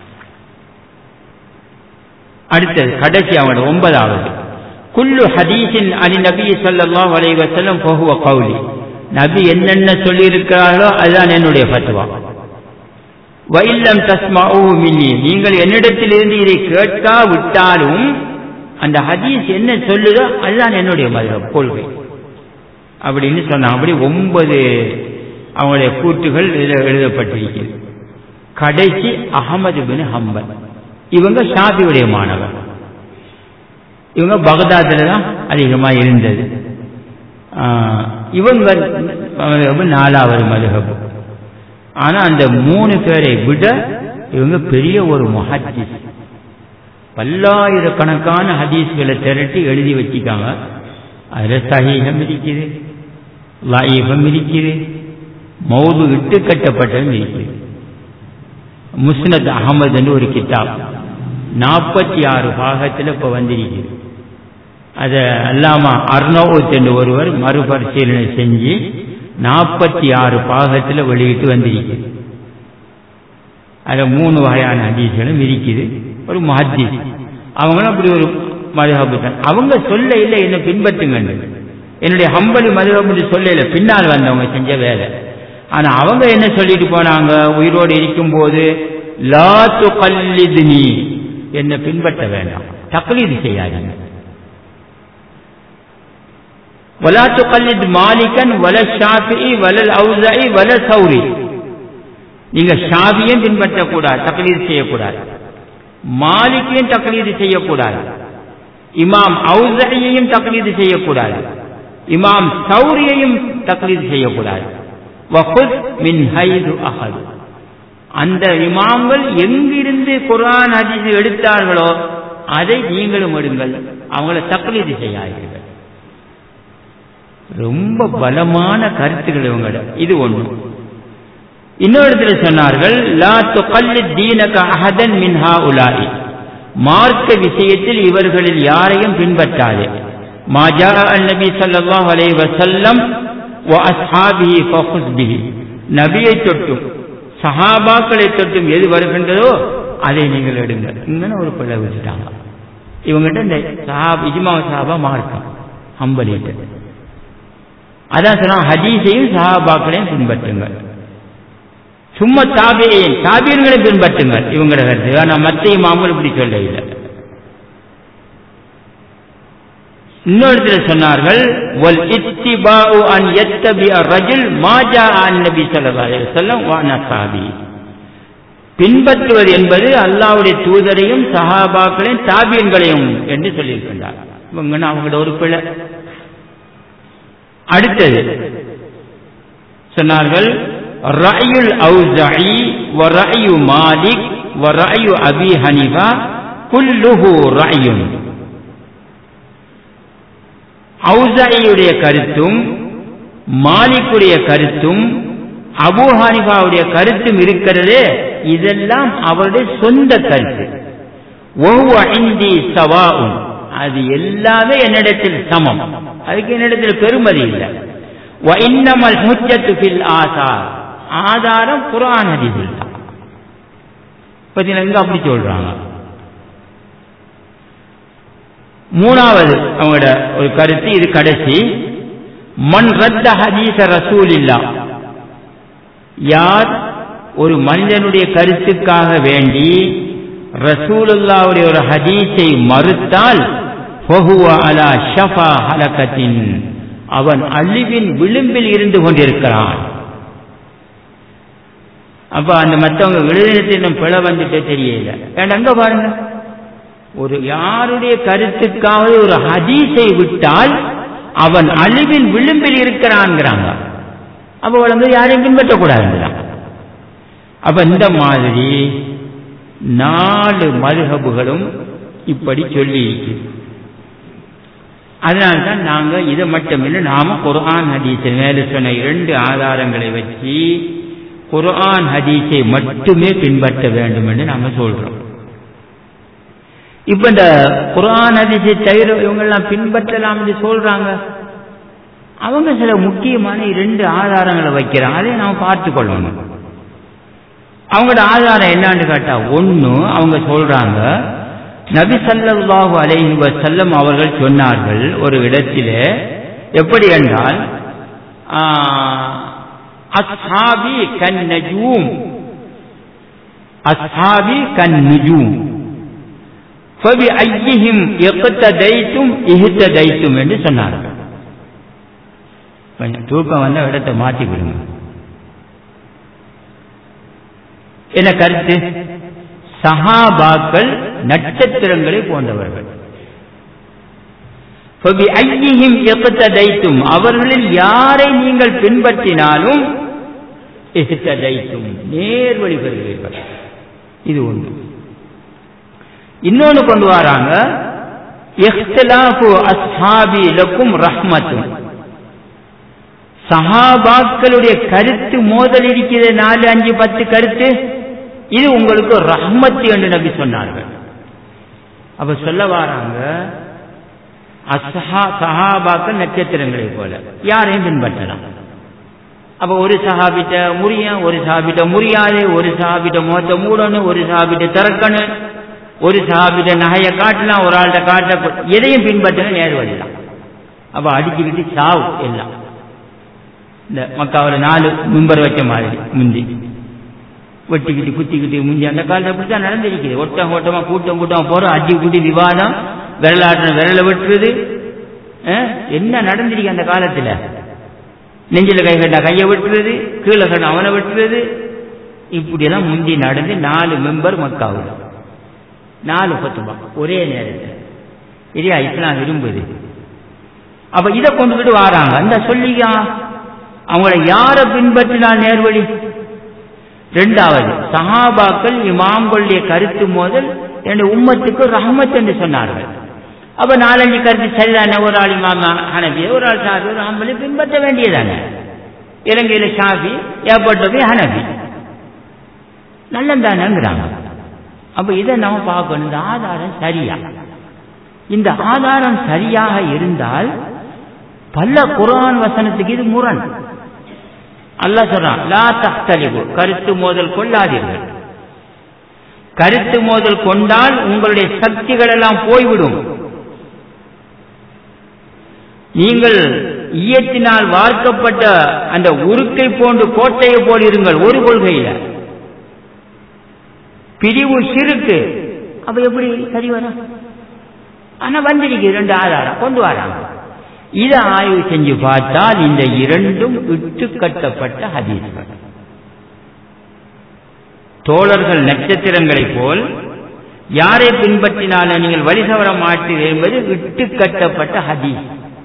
அடுத்தது கடைசி அவனோட ஒன்பதாவது குல்லு ஹதீஸின் அலி நபி ஸல்லல்லாஹு அலைஹி வஸல்லம் ஃபஹுவ கௌலி நபி என்னென்ன சொல்லி இருக்கிறார்களோ அதுதான் என்னுடைய ஃபத்வா வைல்லம் தஸ்மாஉ மின்னி நீங்கள் என்னிடத்திலிருந்து இதை கேட்காவிட்டாலும் அந்த ஹதீஸ் என்ன சொல்லுதோ அதுதான் என்னுடைய மதம் கொள்கை அப்படின்னு சொன்னாங்க அப்படி ஒன்பது அவங்களுடைய கூற்றுகள் இதில் எழுதப்பட்டிருக்கிறது கடைசி அகமது பின் ஹம்பல் இவங்க ஷாபியுடைய மாணவர் இவங்க பகதாதில் தான் அதிகமாக இருந்தது இவங்க மதுஹபு நாலாவது மதுஹபு ஆனால் அந்த மூணு பேரை விட இவங்க பெரிய ஒரு மஹஜிஸ் பல்லாயிரக்கணக்கான ஹதீஸ்களை திரட்டி எழுதி வச்சுக்காங்க அதில் சஹீகம் இருக்குது லாயிகம் இருக்குது மௌது இட்டு கட்டப்பட்டதும் இருக்குது முஸ்னத் அகமதுன்னு ஒரு கிதாப் நாற்பத்தி ஆறு பாகத்தில் இப்போ வந்திருக்குது அதை அல்லாமா அர்னோத் என்று ஒருவர் மறுபரிசீலனை செஞ்சு நாற்பத்தி ஆறு பாகத்தில் வெளியிட்டு வந்திருக்குது அதில் மூணு வகையான ஹதீஸ்களும் இருக்குது ஒரு மஹதீஸ் அவங்களும் அப்படி ஒரு மதுஹபு தான் அவங்க சொல்ல இல்லை என்ன பின்பற்றுங்க என்னுடைய ஹம்பலி மதுஹபு சொல்ல இல்லை பின்னால் வந்தவங்க செஞ்ச வேலை ஆனா அவங்க என்ன சொல்லிட்டு போனாங்க உயிரோடு இருக்கும்போது லா துகல்லிதுனி என்ன பின்பற்ற வேண்டாம் தக்லீது செய்யாதீங்க வலா துகல்லித் மாலிகன் வல ஷாஃபி வலல் அவுசாயி வல சௌரி நீங்க ஷாபியும் பின்பற்றக்கூடாது தக்லீது செய்யக்கூடாது மாலிக்கையும் தக்லீது செய்யக்கூடாது இமாம் அவுசையையும் தக்லீது செய்யக்கூடாது இமாம் சௌரியையும் தக்லீது செய்யக்கூடாது வஹுத் மின் ஹைது அஹது அந்த இமாம்கள் எங்கிருந்து குரான் ஹதீஸ் எடுத்தார்களோ அதை நீங்களும் எடுங்கள் அவங்கள தக்லீது செய்யாதீர்கள் ரொம்ப பலமான கருத்துக்கள் இவங்கள இது ஒண்ணு இன்னொரு சொன்னார்கள் லா துகல்லி தீனக அஹதன் மின்ஹா உலாயி மார்க்க விஷயத்தில் இவர்களில் யாரையும் பின்பற்றாதே மாஜா நபி ஸல்லல்லாஹு அலைஹி வஸல்லம் வ அஸ்ஹாபிஹி ஃபஹுஸ் பிஹி நபியை தொட்டும் சஹாபாக்களை தொட்டும் எது வருகின்றதோ அதை நீங்கள் எடுங்க இங்கன்னு ஒரு பிள்ளை வச்சுட்டாங்க இவங்ககிட்ட இந்த சஹாப் இஜ்மா சஹாபா மார்க்கம் ஹம்பலிட்டு அதான் சொன்னா ஹதீஸையும் சஹாபாக்களையும் பின்பற்றுங்கள் சும்மா தாபியின் தாபியன்களை பின்பற்றுங்கள் இவங்கள கருத்து ஆனா மத்த இமாம்கள் இப்படி சொல்ல இல்லை இன்னொருத்துல சொன்னார்கள் வல் இத்திபாஉ அன் யத்தபி ரஜுல் மாஜா அன் நபி ஸல்லல்லாஹு அலைஹி வஸல்லம் வ நஸாபி பின்பற்றுவது என்பது அல்லாஹ்வுடைய தூதரையும் சஹாபாக்களையும் தாபியன்களையும் என்று சொல்லியிருக்கின்றார் இவங்க அவங்களோட ஒரு பிழை அடுத்தது சொன்னார்கள் ரயுல் அவுசாயி வ ரயு மாலிக் வ ரயு அபி ஹனிஃபா குல்லுஹு ரயுன் அவுசாயியுடைய கருத்தும் மாலிக்குடைய கருத்தும் அபு ஹானிஃபாவுடைய கருத்தும் இருக்கிறதே இதெல்லாம் அவருடைய சொந்த கருத்து ஒவ்வொரு ஐந்தி சவாவும் அது எல்லாமே என்னிடத்தில் சமம் அதுக்கு என்னிடத்தில் பெருமதி இல்லை இன்னமல் முச்சத்து ஃபில் ஆசார் ஆதாரம் குரான் ஹதீஸில் பார்த்தீங்கன்னா எங்க அப்படி சொல்றாங்க மூணாவது அவங்களோட ஒரு கருத்து இது கடைசி மண் ரத்த ஹதீச ரசூல் இல்லா யார் ஒரு மனிதனுடைய கருத்துக்காக வேண்டி ரசூலுல்லாவுடைய ஒரு ஹதீஸை மறுத்தால் அலா ஷஃபா ஹலகத்தின் அவன் அழிவின் விளிம்பில் இருந்து கொண்டிருக்கிறான் அப்ப அந்த மற்றவங்க விழுதினத்தின் பிழை வந்துட்டே தெரியல ஏன்டா அங்க பாருங்க ஒரு யாருடைய கருத்துக்காவது ஒரு ஹதீஸை விட்டால் அவன் அழிவின் விளிம்பில் இருக்கிறான்ங்கிறாங்க அப்ப வளர்ந்து யாரையும் பின்பற்றக்கூடாதுங்கிறான் அப்ப இந்த மாதிரி நாலு மதுகபுகளும் இப்படி சொல்லி அதனால்தான் நாங்க இதை மட்டுமில்லை நாம குர்ஆன் ஹதீஸில் மேலே சொன்ன இரண்டு ஆதாரங்களை வச்சு குர்ஆன் ஹதீஸை மட்டுமே பின்பற்ற வேண்டும் என்று நாம சொல்றோம் இப்ப இந்த குர்ஆன் ஹதீஸை தவிர இவங்கெல்லாம் பின்பற்றலாம் என்று சொல்றாங்க அவங்க சில முக்கியமான இரண்டு ஆதாரங்களை வைக்கிறாங்க அதை நாம் பார்த்து கொள்ளணும் அவங்களோட ஆதாரம் என்னன்னு கேட்டா ஒண்ணு அவங்க சொல்றாங்க நபி சல்லல்லாஹு அலைஹி வஸல்லம் அவர்கள் சொன்னார்கள் ஒரு இடத்திலே எப்படி என்றால் அஸ்ஹாபி கன் நஜூம் அஸ்ஹாபி கன் நுஜூம் ஃபபி ஐயிஹிம் இக்ததைத்தும் இஹ்ததைத்தும் என்று சொன்னார்கள் கொஞ்சம் தூக்கம் வந்த இடத்தை மாற்றி விடுங்க என்ன கருத்து சஹாபாக்கள் நட்சத்திரங்களை போன்றவர்கள் தைத்தும் அவர்களில் யாரை நீங்கள் பின்பற்றினாலும் தைத்தும் நேர்வழி பெறுவீர்கள் இது ஒன்று இன்னொன்று கொண்டு வராங்க அஸ்ஹாபி லக்கும் ரஹ்மத்தும் சஹாபாக்களுடைய கருத்து மோதல் இருக்கிறது நாலு அஞ்சு பத்து கருத்து இது உங்களுக்கு ரஹ்மத்து என்று நபி சொன்னார்கள் அப்ப சொல்ல வராங்க அசஹா சஹாபாக்கள் நட்சத்திரங்களை போல யாரையும் பின்பற்றலாம் அப்ப ஒரு சஹாபிட்ட முறிய ஒரு சஹாபிட்ட முறியாது ஒரு சஹாபிட்ட மோத்த மூடணும் ஒரு சஹாபிட்ட திறக்கணும் ஒரு சஹாபிட்ட நகையை காட்டலாம் ஒரு ஆள்கிட்ட காட்ட எதையும் பின்பற்றணும் நேர் வழிதான் அப்ப அடிச்சுக்கிட்டு சாவு எல்லாம் இந்த மக்காவில் நாலு மிம்பர் வச்ச மாதிரி முந்தி வெட்டிக்கிட்டு குத்திக்கிட்டு முந்தி அந்த காலத்தில் அப்படித்தான் நடந்திருக்குது ஒட்டம் ஓட்டமா கூட்டம் கூட்டம் போறோம் அடி குடி விவாதம் விரலாட்டின விரலை வெட்டுறது என்ன நடந்திருக்கு அந்த காலத்தில் நெஞ்சில கை கட்டா கையை வெட்டுறது கீழே கட்ட அவனை வெட்டுறது இப்படியெல்லாம் முந்தி நடந்து நாலு மெம்பர் மக்காவில் நாலு பத்துமா ஒரே நேரத்தில் இல்லையா இஸ்லாம் விரும்புது அப்ப இதை கொண்டுகிட்டு வராங்க அந்த சொல்லியா அவங்களை யாரை பின்பற்றினால் நேர்வழி இரண்டாவது சஹாபாக்கள் இமாம்களுடைய கருத்து மோதல் என் உம்மத்துக்கு ரஹமத் என்று சொன்னார்கள் அப்ப நாலஞ்சு கருத்து சரிதானே ஒரு ஆள் இமாமா ஹனபி ஒரு ஆள் ஷாஃபி ஒரு ஹம்பலி பின்பற்ற வேண்டியதானே இலங்கையில ஷாஃபி ஏற்பட்டது ஹனபி நல்லந்தானங்கிறாங்க அப்ப இதை நம்ம பார்க்கணும் இந்த ஆதாரம் சரியா இந்த ஆதாரம் சரியாக இருந்தால் பல குரான் வசனத்துக்கு இது முரண் அல்ல சொல்றான் லா தஹ்தலிபு கருத்து மோதல் கொள்ளாதீர்கள் கருத்து மோதல் கொண்டால் உங்களுடைய சக்திகள் எல்லாம் போய்விடும் நீங்கள் ஈயத்தினால் வார்க்கப்பட்ட அந்த உருக்கை போன்று கோட்டையை போல் இருங்கள் ஒரு கொள்கையில பிரிவு சிறுக்கு அப்ப எப்படி சரி வரும் ஆனா வந்திருக்கு இரண்டு ஆதாரம் கொண்டு வராங்க இதை ஆய்வு செஞ்சு பார்த்தால் இந்த இரண்டும் விட்டு கட்டப்பட்ட ஹதீஸ்கள் தோழர்கள் நட்சத்திரங்களைப் போல் யாரை பின்பற்றினாலும் நீங்கள் வழி தவற மாட்டீர்கள் என்பது விட்டு கட்டப்பட்ட ஹதீஸ்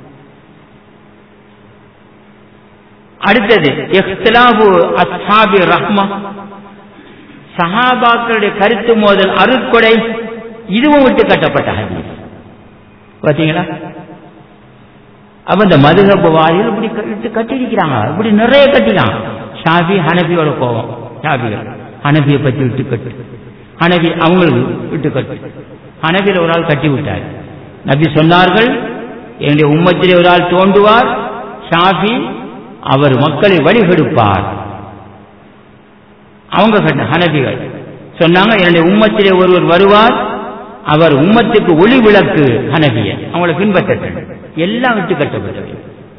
அடுத்தது இஹ்திலாபு அஸ்ஹாபி ரஹ்மா சஹாபாக்களுடைய கருத்து மோதல் அருட்கொடை இதுவும் விட்டு கட்டப்பட்ட ஹதீஸ் பாத்தீங்களா அப்ப இந்த மதுகப்பு வாயில் இப்படி இட்டு கட்டிருக்கிறாங்க இப்படி நிறைய கட்டிக்கலாம் ஷாஃபி ஹனபியோட கோபம் ஷாஃபிகள் ஹனபியை பத்தி விட்டு கட்டு ஹனபி அவங்களுக்கு விட்டு கட்டு ஹனபியில் ஒரு ஆள் கட்டி விட்டார் நபி சொன்னார்கள் என்னுடைய உம்மத்திலே ஒரு ஆள் தோண்டுவார் ஷாஃபி அவர் மக்களை வழிகெடுப்பார் அவங்க கட்ட ஹனபிகள் சொன்னாங்க என்னுடைய உம்மத்திலே ஒருவர் வருவார் அவர் உம்மத்துக்கு ஒளி விளக்கு ஹனபிய அவங்களை பின்பற்ற எல்லாம் விட்டு கட்டப்பட்டவை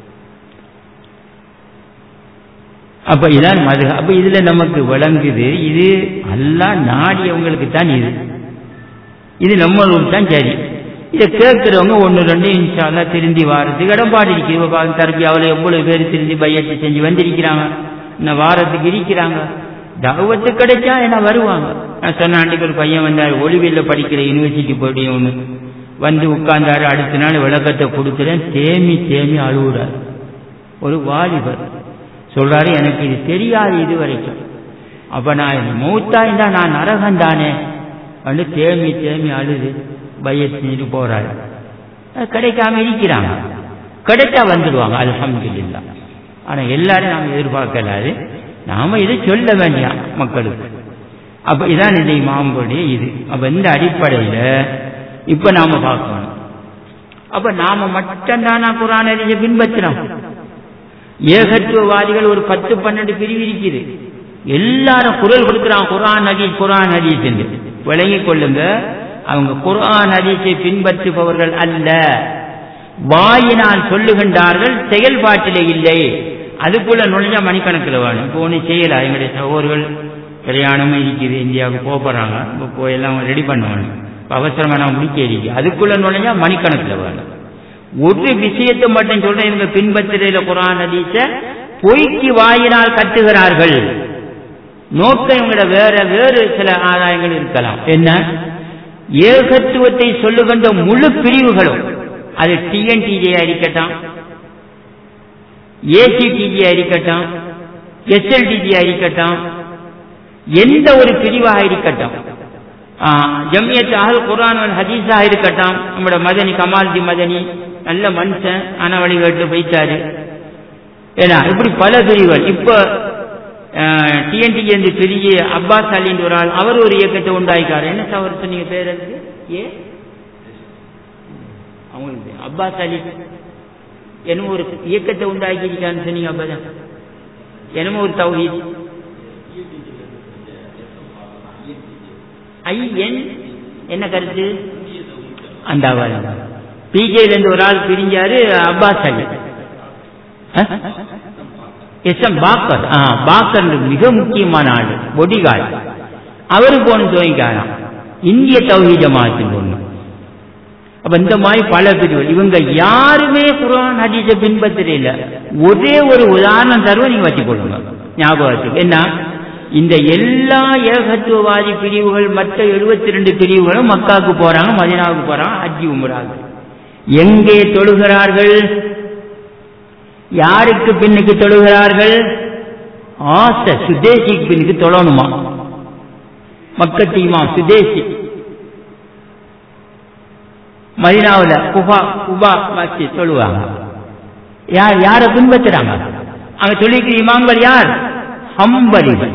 அப்ப இதான் மது அப்ப இதுல நமக்கு விளங்குது இது அல்லா நாடியவங்களுக்கு தான் இது இது நம்மளுக்கு தான் சரி இதை கேட்கிறவங்க ஒன்று ரெண்டு இன்ஷால்லா திருந்தி வாரத்துக்கு இடம்பாடு இருக்குது தரப்பி அவளை எவ்வளவு பேர் திருந்தி பையத்து செஞ்சு வந்திருக்கிறாங்க இன்னும் வாரத்துக்கு இருக்கிறாங்க தகவத்து கிடைச்சா என்ன வருவாங்க நான் சொன்ன அன்றைக்கு ஒரு பையன் வந்தார் ஒளிவியில் படிக்கிற யூனிவர்சிட்டி போய் ஒன்று வந்து உட்கார்ந்தாரு அடுத்த நாள் விளக்கத்தை கொடுத்துறேன் தேமி தேமி அழுகுறார் ஒரு வாலிபர் சொல்றாரு எனக்கு இது தெரியாது இது வரைக்கும் அப்ப நான் மூத்தாய்ந்தா நான் நரகம் தானே வந்து தேமி தேமி அழுது பயத்திட்டு போறாரு அது கிடைக்காம இருக்கிறாங்க கிடைச்சா வந்துடுவாங்க அல்ஹம்துலில்லா ஆனா எல்லாரும் நாம எதிர்பார்க்கலாது நாம இதை சொல்ல வேண்டியாம் மக்களுக்கு அப்ப இதான் இந்த இமாம்களுடைய இது அப்ப இந்த அடிப்படையில இப்ப நாம பார்க்கணும் அப்ப நாம மட்டும்தானா குரான் அறிஞ்ச பின்பற்றுறோம் ஏகத்துவவாதிகள் ஒரு பத்து பன்னெண்டு பிரிவு இருக்குது எல்லாரும் குரல் கொடுக்கிறான் குரான் ஹதீஸ் குரான் ஹதீஸ் என்று விளங்கிக் கொள்ளுங்க அவங்க குரான் ஹதீஸை பின்பற்றுபவர்கள் அல்ல வாயினால் சொல்லுகின்றார்கள் செயல்பாட்டிலே இல்லை அதுக்குள்ள நுழைஞ்சா மணிக்கணக்கில் வேணும் இப்போ ஒன்றும் செய்யலாம் எங்களுடைய சகோதரர்கள் கல்யாணமும் இருக்குது இந்தியாவுக்கு போகிறாங்க இப்போ போய் எல்லாம் ரெடி பண்ணுவாங்க அவசரமாக நான் முடிக்க இருக்கு அதுக்குள்ள நுழைஞ்சா மணிக்கணக்கில் வேணும் ஒரு விஷயத்தை மட்டும் சொல்றேன் இவங்க பின்பற்றுறையில குரான் ஹதீஸ பொய்க்கு வாயினால் கட்டுகிறார்கள் நோக்கம் இவங்களோட வேற வேறு சில ஆதாயங்கள் இருக்கலாம் என்ன ஏகத்துவத்தை சொல்லுகின்ற முழு பிரிவுகளும் அது டிஎன்டிஜியா இருக்கட்டும் ஏசிடிஜியா இருக்கட்டும் எஸ்எல்டிஜியா இருக்கட்டும் எந்த ஒரு பிரிவாக இருக்கட்டும் ஜமியத் அஹல் குரான் ஹதீஸா இருக்கட்டும் நம்மளோட மதனி கமால்தி மதனி நல்ல மனுஷன் ஆன வழிகாட்டு போயிட்டாரு ஏன்னா இப்படி பல பிரிவுகள் இப்ப டிஎன்டி என்று பெரிய அப்பாஸ் அலின்ற ஒரு ஆள் அவர் ஒரு இயக்கத்தை உண்டாயிக்காரு என்ன சார் சொன்னீங்க பேர் அதுக்கு ஏ அவங்களுக்கு அப்பாஸ் அலி என்னமோ ஒரு இயக்கத்தை உண்டாக்கி இருக்கான்னு சொன்னீங்க அப்பதான் என்னமோ ஒரு தௌஹீத் ஐஎன் என்ன கருத்து அந்த பிஜேல இருந்து ஒரு ஆள் பிரிஞ்சாரு அப்பாஸ் அலி எஸ் எம் பாக்கர் பாக்கர் மிக முக்கியமான ஆள் பொடிகார்டு அவரு போன துவங்கிக்காராம் இந்திய தௌஹி ஜமாத்தின் ஒண்ணு அப்ப இந்த மாதிரி பல பிரிவுகள் இவங்க யாருமே குரான் ஹதீஸை பின்பற்றல ஒரே ஒரு உதாரணம் தருவ நீங்க வச்சுக்கொள்ளுங்க ஞாபகத்துக்கு என்ன இந்த எல்லா ஏகத்துவவாதி பிரிவுகள் மற்ற எழுபத்தி ரெண்டு பிரிவுகளும் மக்காவுக்கு போறாங்க மதினாவுக்கு போறாங்க ஹஜ்ஜி உமராக எங்கே தொழுகிறார்கள் யாருக்கு பின்னுக்கு தொழுகிறார்கள் ஆசை சுதேசிக்கு பின்னுக்கு தொழணுமா மக்கத்தீமா சுதேசி மதினாவில் குபா குபா வச்சு சொல்லுவாங்க யார் யாரை பின்பற்றுறாங்க அங்க சொல்லிக்கிற இமாம்கள் யார் ஹம்பலிகள்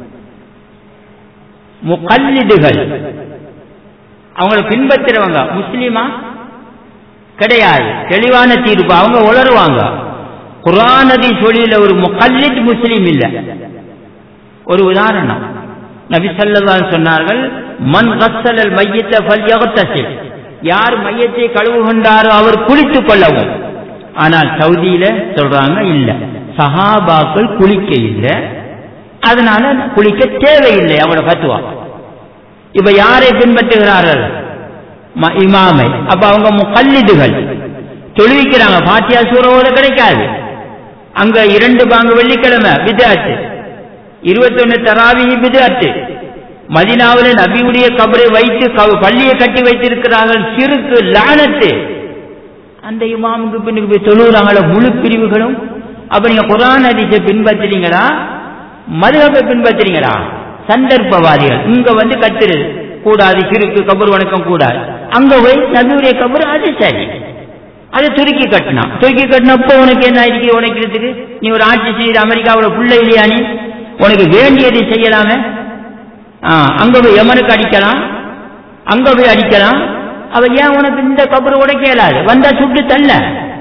முகல்லிடுகள் அவங்களை பின்பற்றுறவங்க முஸ்லீமா கிடையாது தெளிவான தீர்ப்பு அவங்க உளருவாங்க குரானதி சொல்லியில ஒரு முகல்லித் முஸ்லீம் இல்ல ஒரு உதாரணம் நபி சல்லல்லாஹு சொன்னார்கள் மன் கஸ்ஸலல் மையத்த ஃபல்யகத்தசில் யார் மையத்தை கழுவுகின்றாரோ அவர் குளித்துக் கொள்ளவும் ஆனால் சவுதியில சொல்றாங்க இல்ல சஹாபாக்கள் குளிக்க இல்லை அதனால குளிக்க தேவையில்லை அவரோட பத்துவா இப்ப யாரை பின்பற்றுகிறார்கள் இமாமை அப்ப அவங்க முகல்லிதுகள் தொழுவிக்கிறாங்க பாத்தியா சூறவோட கிடைக்காது அங்க இரண்டு பாங்கு வெள்ளிக்கிழமை விதாத்து இருபத்தி ஒன்னு தராவி விதாத்து மதினாவில் நபியுடைய கபரை வைத்து பள்ளியை கட்டி வைத்திருக்கிறார்கள் சிறுக்கு லானத்து அந்த இமாமுக்கு பின்னுக்கு போய் தொழுகிறாங்களோ முழு பிரிவுகளும் அப்ப நீங்க குரான் அதிசை பின்பற்றுறீங்களா மதுகப்பை பின்பற்றுறீங்களா சந்தர்ப்பவாதிகள் இங்க வந்து கத்துறது கூடாது சிறுக்கு கபர் வணக்கம் கூடாது அங்க போய் நபியுடைய கபர் அது சரி அது துருக்கி கட்டினா துருக்கி கட்டினப்போ உனக்கு என்ன இருக்கு உனக்கிறதுக்கு நீ ஒரு ஆட்சி செய்கிற அமெரிக்காவோட புள்ள இல்லையா நீ உனக்கு வேண்டியதை செய்யலாமே அங்க போய் எமனுக்கு அடிக்கலாம் அங்க போய் அடிக்கலாம் அவ ஏன் உனக்கு இந்த கபர் உடைக்க இயலாது வந்தா சுட்டு தள்ள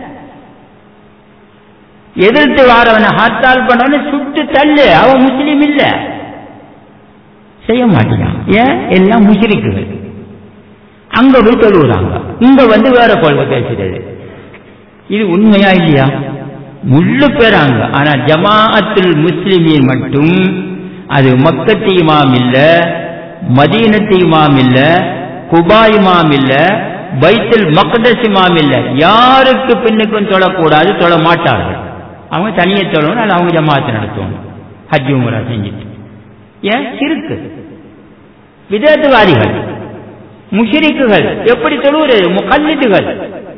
எதிர்த்து வாரவனை ஹர்த்தால் பண்ணவன சுட்டு தள்ளு அவன் முஸ்லீம் இல்ல செய்ய மாட்டேங்கான் ஏன் எல்லாம் முஸ்லிக்குகள் அங்க போய் தொழுகிறாங்க இங்க வந்து வேற கொள்கை பேசுறது இது உண்மையா இல்லையா முள்ளு பேராங்க ஆனா ஜமாஅத்துல் முஸ்லிமின் மட்டும் அது மக்கத்து இமாம் இல்ல மதீனத்து இமாம் இல்ல குபா இமாம் இல்ல பைத்துல் மக்தஸ் இமாம் இல்ல யாருக்கு பின்னுக்கும் தொழக்கூடாது தொழ மாட்டார்கள் அவங்க தனியே தொழணும் அல்ல அவங்க ஜமாத்து நடத்துவாங்க ஹஜ் உமரா செஞ்சுட்டு ஏன் சிறுக்கு விதத்துவாதிகள் முஷிரிக்குகள் எப்படி தொழுவது முகல்லிட்டுகள்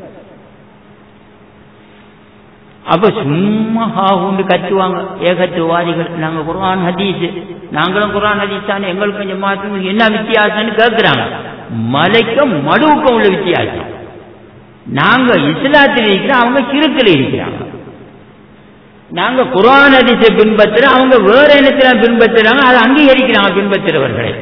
அப்ப சும்மா ஹாவுண்டு கத்துவாங்க ஏகத்துவாதிகள் நாங்க குர்ஆன் ஹதீஸ் நாங்களும் குர்ஆன் ஹதீஸ் தானே எங்களுக்கு ஜமாத்துக்கும் என்ன வித்தியாசம்னு கேட்கிறாங்க மலைக்கும் மடுவுக்கும் உள்ள வித்தியாசம் நாங்க இஸ்லாத்தில் இருக்கிறோம் அவங்க சிறுக்கில் இருக்கிறாங்க நாங்க குர்ஆன் ஹதீஸை பின்பற்றுறோம் அவங்க வேற இனத்துல பின்பற்றுறாங்க அதை அங்கீகரிக்கிறாங்க பின்பற்றுறவர்களை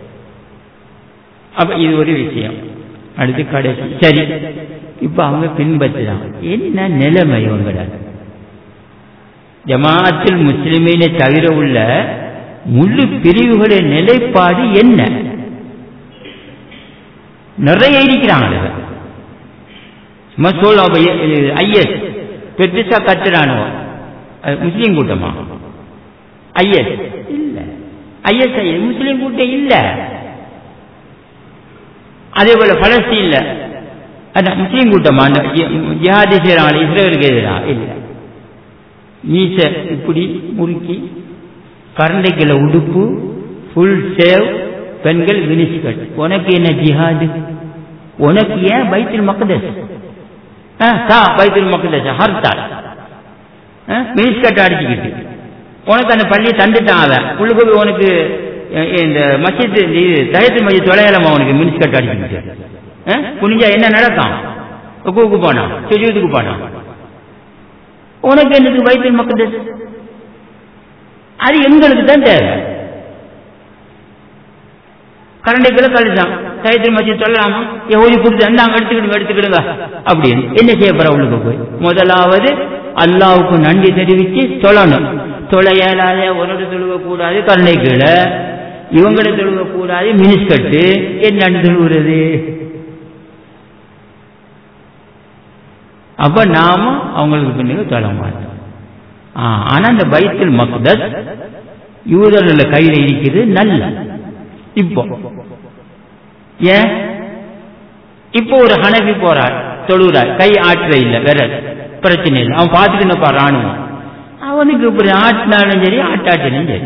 அப்ப இது ஒரு விஷயம் அடுத்து கடைசி சரி இப்ப அவங்க பின்பற்றுறாங்க என்ன நிலைமை இவங்கள ஜமாத்தில் முஸ்லிமீனை தவிர உள்ள முழு பிரிவுகளின் நிலைப்பாடு என்ன நிறைய இருக்கிறாங்க சும்மா சொல்ல ஐஎஸ் பெருசா கத்துறானோ முஸ்லீம் கூட்டமா ஐஎஸ் இல்ல ஐஎஸ் ஐஎஸ் முஸ்லீம் கூட்டம் இல்ல அதே போல பலஸ்தீன்ல அதான் முஸ்லீம் கூட்டமா அந்த ஜிஹாதி செய்யறாங்க இஸ்ரேலுக்கு எதிராக இல்ல மீச இப்படி முறுக்கி கரண்டைக்குள்ள உடுப்பு ஃபுல் சேவ் பெண்கள் மினிஸ்கட் உனக்கு என்ன ஜிஹாது உனக்கு ஏன் பைத்தில் மக்கதஸ் பைத்தில் மக்கதஸ் ஹர்த்தால் மினிஸ்கட் அடிச்சுக்கிட்டு உனக்கு அந்த பள்ளியை தந்துட்டான் அவன் உள்ளுக்கு போய் உனக்கு இந்த மசித் தயத்து மஜி தொலையலமா உனக்கு மினிஸ்கட் அடிச்சுக்கிட்டு குனிஞ்சா என்ன நடக்கும் ருக்குவுக்கு போனான் சுஜூதுக்கு போனான் உனக்கு என்னது வயிற்று மக்கள் அது எங்களுக்கு தான் தேவை கரண்டைக்குள்ள கழிச்சான் தயத்து மச்சி சொல்லலாமா எவ்வளவு கொடுத்து அந்தாங்க எடுத்துக்கிடுங்க எடுத்துக்கிடுங்க அப்படின்னு என்ன செய்ய போற உள்ளுக்கு போய் முதலாவது அல்லாவுக்கு நன்றி தெரிவிச்சு சொல்லணும் தொலையலாத உனக்கு தொழுக கூடாது கருணை கீழே இவங்களை தொழுக கூடாது மினிஸ்கட்டு என்னன்னு தொழுகிறது அப்ப நாம அவங்களுக்கு பின்னுக்கு தொழ மாட்டோம் ஆனா இந்த பைத்தில் மக்தஸ் யூதர்கள் கையில இருக்குது நல்ல இப்போ ஏன் இப்போ ஒரு ஹனபி போறார் தொழுகிறார் கை ஆற்ற இல்ல விரல் பிரச்சனை இல்லை அவன் பார்த்துட்டு என்னப்பா ராணுவம் அவனுக்கு இப்படி ஆட்டினாலும் சரி ஆட்டாட்டினும் சரி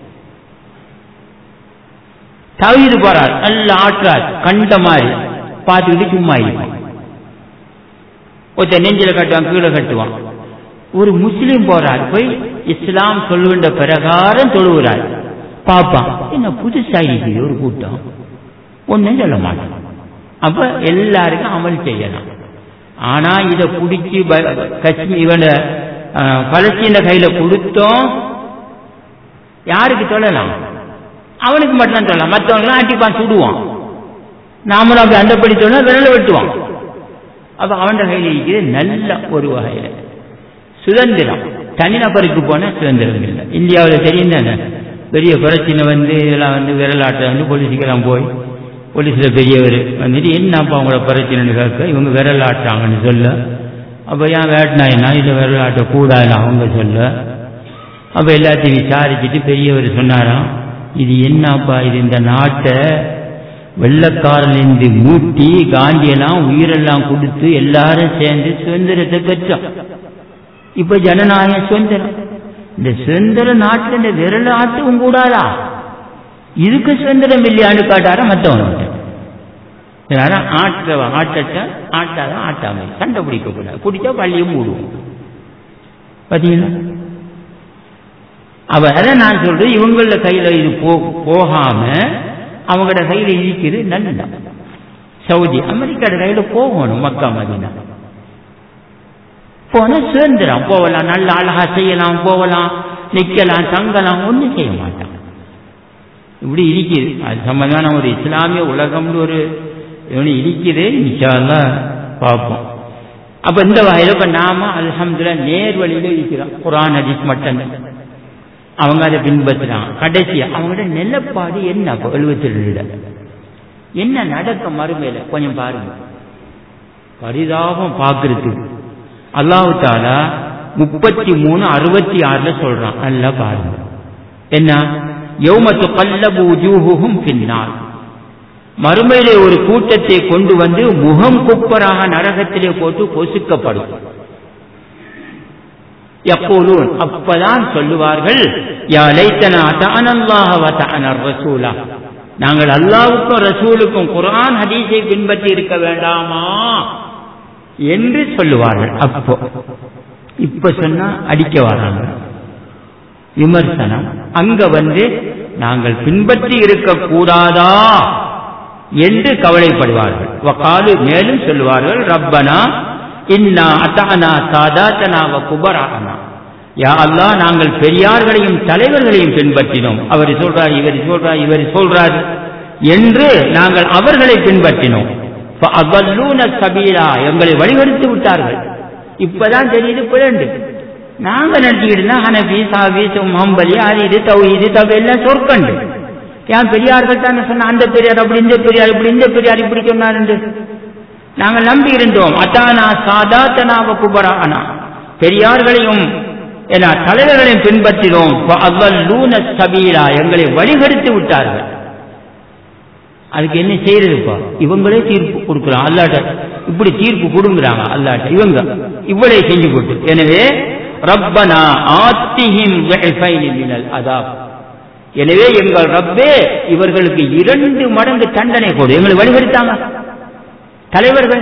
தவிது போறார் நல்ல ஆற்றார் கண்ட மாதிரி பார்த்துக்கிட்டு சும்மா இருப்பான் ஒருத்தர் நெஞ்சில கட்டுவான் கீழே கட்டுவான் ஒரு முஸ்லீம் போறார் போய் இஸ்லாம் சொல்லுகின்ற பிரகாரம் தொழுகிறார் பாப்பான் என்ன புதுசா இருக்குது ஒரு கூட்டம் ஒன்னும் சொல்ல மாட்டான் அப்ப எல்லாருக்கும் அமல் செய்யலாம் ஆனா இத பிடிச்சி காஷ்மீர் இவன பலஸ்தீன கையில கொடுத்தோம் யாருக்கு சொல்லலாம் அவனுக்கு மட்டும் சொல்லலாம் மற்றவங்களாம் அட்டிப்பான் சுடுவான் நாமளும் அப்படி அந்தப்படி சொன்னா விரல வெட்டுவான் அப்ப அவன் கையில் இருக்கிறது நல்ல ஒரு வகையில சுதந்திரம் தனிநபருக்கு போன சுதந்திரம் இல்லை இந்தியாவில் தெரியும் தானே பெரிய பிரச்சனை வந்து இதெல்லாம் வந்து விரலாட்ட வந்து போலீஸுக்கெல்லாம் போய் போலீஸில் பெரியவர் வந்துட்டு என்னப்பா அவங்களோட பிரச்சனைன்னு கேட்க இவங்க விரல் ஆட்டுறாங்கன்னு சொல்ல அப்போ ஏன் வேட்டினா என்ன இல்லை விரல் ஆட்டக்கூடாதுன்னு அவங்க சொல்ல அப்போ எல்லாத்தையும் விசாரிச்சுட்டு பெரியவர் சொன்னாராம் இது என்னப்பா இது இந்த நாட்டை வெள்ளக்காரலேருந்து மூட்டி காந்தியெல்லாம் உயிரெல்லாம் கொடுத்து எல்லாரும் சேர்ந்து சுதந்திரத்தை பெற்றோம் இப்ப ஜனநாயக சுதந்திரம் இந்த சுதந்திர நாட்டில் இந்த விரல் ஆட்டவும் கூடாதா இதுக்கு சுதந்திரம் இல்லையான்னு காட்டார மற்றவங்க ஆட்ட ஆட்டட்ட ஆட்டாதான் ஆட்டாம சண்டை பிடிக்க கூடாது பிடிச்சா பள்ளியும் மூடுவோம் பாத்தீங்களா அவ அதை நான் சொல்றேன் இவங்கள கையில இது போகாம அவங்களோட கையில இருக்குது நல்ல சவுதி அமெரிக்காட கையில போகணும் மக்கா மதினா போன சுதந்திரம் போகலாம் நல்ல அழகா செய்யலாம் போகலாம் நிக்கலாம் தங்கலாம் ஒன்றும் செய்ய மாட்டான் இப்படி இருக்குது அது சம்பந்தமான ஒரு இஸ்லாமிய உலகம்னு ஒரு இவனு இருக்குது இன்ஷால்லா பார்ப்போம் அப்ப இந்த வகையில இப்ப நாம அல்ஹம்துல நேர் வழியில இருக்கிறோம் குரான் ஹதீஸ் மட்டும் அவங்க அதை பின்பற்றுறாங்க கடைசியா அவங்களோட நிலப்பாடு என்ன அப்ப எழுபத்தி ரெண்டுல என்ன நடக்க மறுமையில கொஞ்சம் பாருங்க பரிதாபம் பார்க்கறதுக்கு அல்லாஹு தாலா முப்பத்தி மூணு அறுபத்தி ஆறுல சொல்றான் நல்லா பாருங்க என்ன யௌமத்து கல்லபு ஜூஹுகும் பின்னால் மறுமையிலே ஒரு கூட்டத்தை கொண்டு வந்து முகம் குப்பராக நரகத்திலே போட்டு பொசுக்கப்படும் எப்போதும் அப்பதான் சொல்லுவார்கள் யா லைத்தனா தஅனல்லாஹ வ தஅனர் ரசூலா நாங்கள் அல்லாவுக்கும் ரசூலுக்கும் குர்ஆன் ஹதீஸை பின்பற்றி இருக்க வேண்டாமா என்று சொல்லுவார்கள் அப்போ இப்ப சொன்னா அடிக்க வராங்க விமர்சனம் அங்க வந்து நாங்கள் பின்பற்றி இருக்க கூடாதா என்று கவலைப்படுவார்கள் வகாலு மேலும் சொல்லுவார்கள் ரப்பனா இன்னா அத்தானா சாதாத்தனா வ குபரானா யா அல்லாஹ் நாங்கள் பெரியார்களையும் தலைவர்களையும் பின்பற்றினோம் அவர் சொல்றார் இவர் சொல்றார் இவர் சொல்றார் என்று நாங்கள் அவர்களை பின்பற்றினோம் ஃபஅதல்லூன சபீலா எங்களை வழிகெடுத்து விட்டார்கள் இப்பதான் தெரியுது பிறண்டு நாங்க நினைச்சுக்கிட்டு இருந்தா ஹனபி சாபி ஹம்பலி அது இது தவு இது தவு எல்லாம் சொற்கண்டு ஏன் பெரியார்கள் தானே சொன்ன அந்த பெரியார் அப்படி இந்த பெரியார் இப்படி இந்த பெரியார் இப்படி சொன்னார் என்று நாங்கள் நம்பி இருந்தோம் அத்தானா சாதாத்தனாவ குபரானா பெரியார்களையும் என தலைவர்களையும் பின்பற்றினோம் ஃபஅதல்லூன சபீலா எங்களை வழிகெடுத்து விட்டார்கள் அதுக்கு என்ன செய்யறதுப்பா இவங்களே தீர்ப்பு கொடுக்குறாங்க அல்லாட்ட இப்படி தீர்ப்பு கொடுங்குறாங்க அல்லாட்ட இவங்க இவ்வளே செஞ்சு போட்டு எனவே ரப்பனா ஆத்திஹிம் மினல் அதாப் எனவே எங்கள் ரப்பே இவர்களுக்கு இரண்டு மடங்கு தண்டனை கொடு எங்களை வழிகெடுத்தாங்க தலைவர்கள்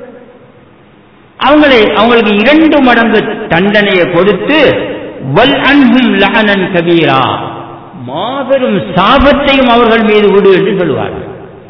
அவங்களை அவங்களுக்கு இரண்டு மடங்கு தண்டனையை கொடுத்து வல் அன்பும் லஹனன் கபீரா மாபெரும் சாபத்தையும் அவர்கள் மீது விடு என்று சொல்லுவார்கள்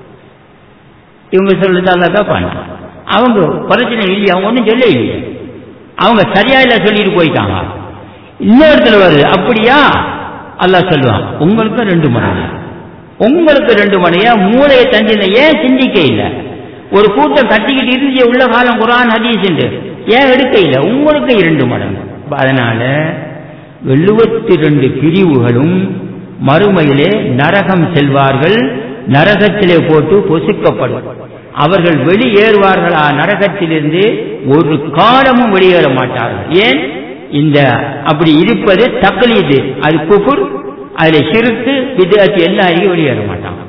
இவங்க சொல்றது அல்லதான் பண்ண அவங்க பிரச்சனை இல்லையா அவங்க ஒன்றும் சொல்ல இல்லையே அவங்க சரியா இல்ல சொல்லிட்டு போயிட்டாங்க இன்னொருத்தர் வருது அப்படியா அல்லாஹ் சொல்லுவான் உங்களுக்கு ரெண்டு மடங்கு உங்களுக்கு ரெண்டு மணியா மூளையை தந்தின ஏன் சிந்திக்க இல்லை ஒரு கூட்டம் கட்டிக்கிட்டு இருந்துச்சு உள்ள காலம் குரான் ஹதீஸ் ஏன் எடுக்க இல்லை உங்களுக்கு இரண்டு மடங்கு அதனால எழுபத்தி ரெண்டு பிரிவுகளும் மறுமையிலே நரகம் செல்வார்கள் நரகத்திலே போட்டு பொசுக்கப்படும் அவர்கள் வெளியேறுவார்களா நரகத்திலிருந்து ஒரு காலமும் வெளியேற மாட்டார்கள் ஏன் இந்த அப்படி இருப்பது தக்லீது அது குஃபுர் அதுல சிறுக்கு வித்தியாசி எல்லாரையும் வெளியேற மாட்டாங்க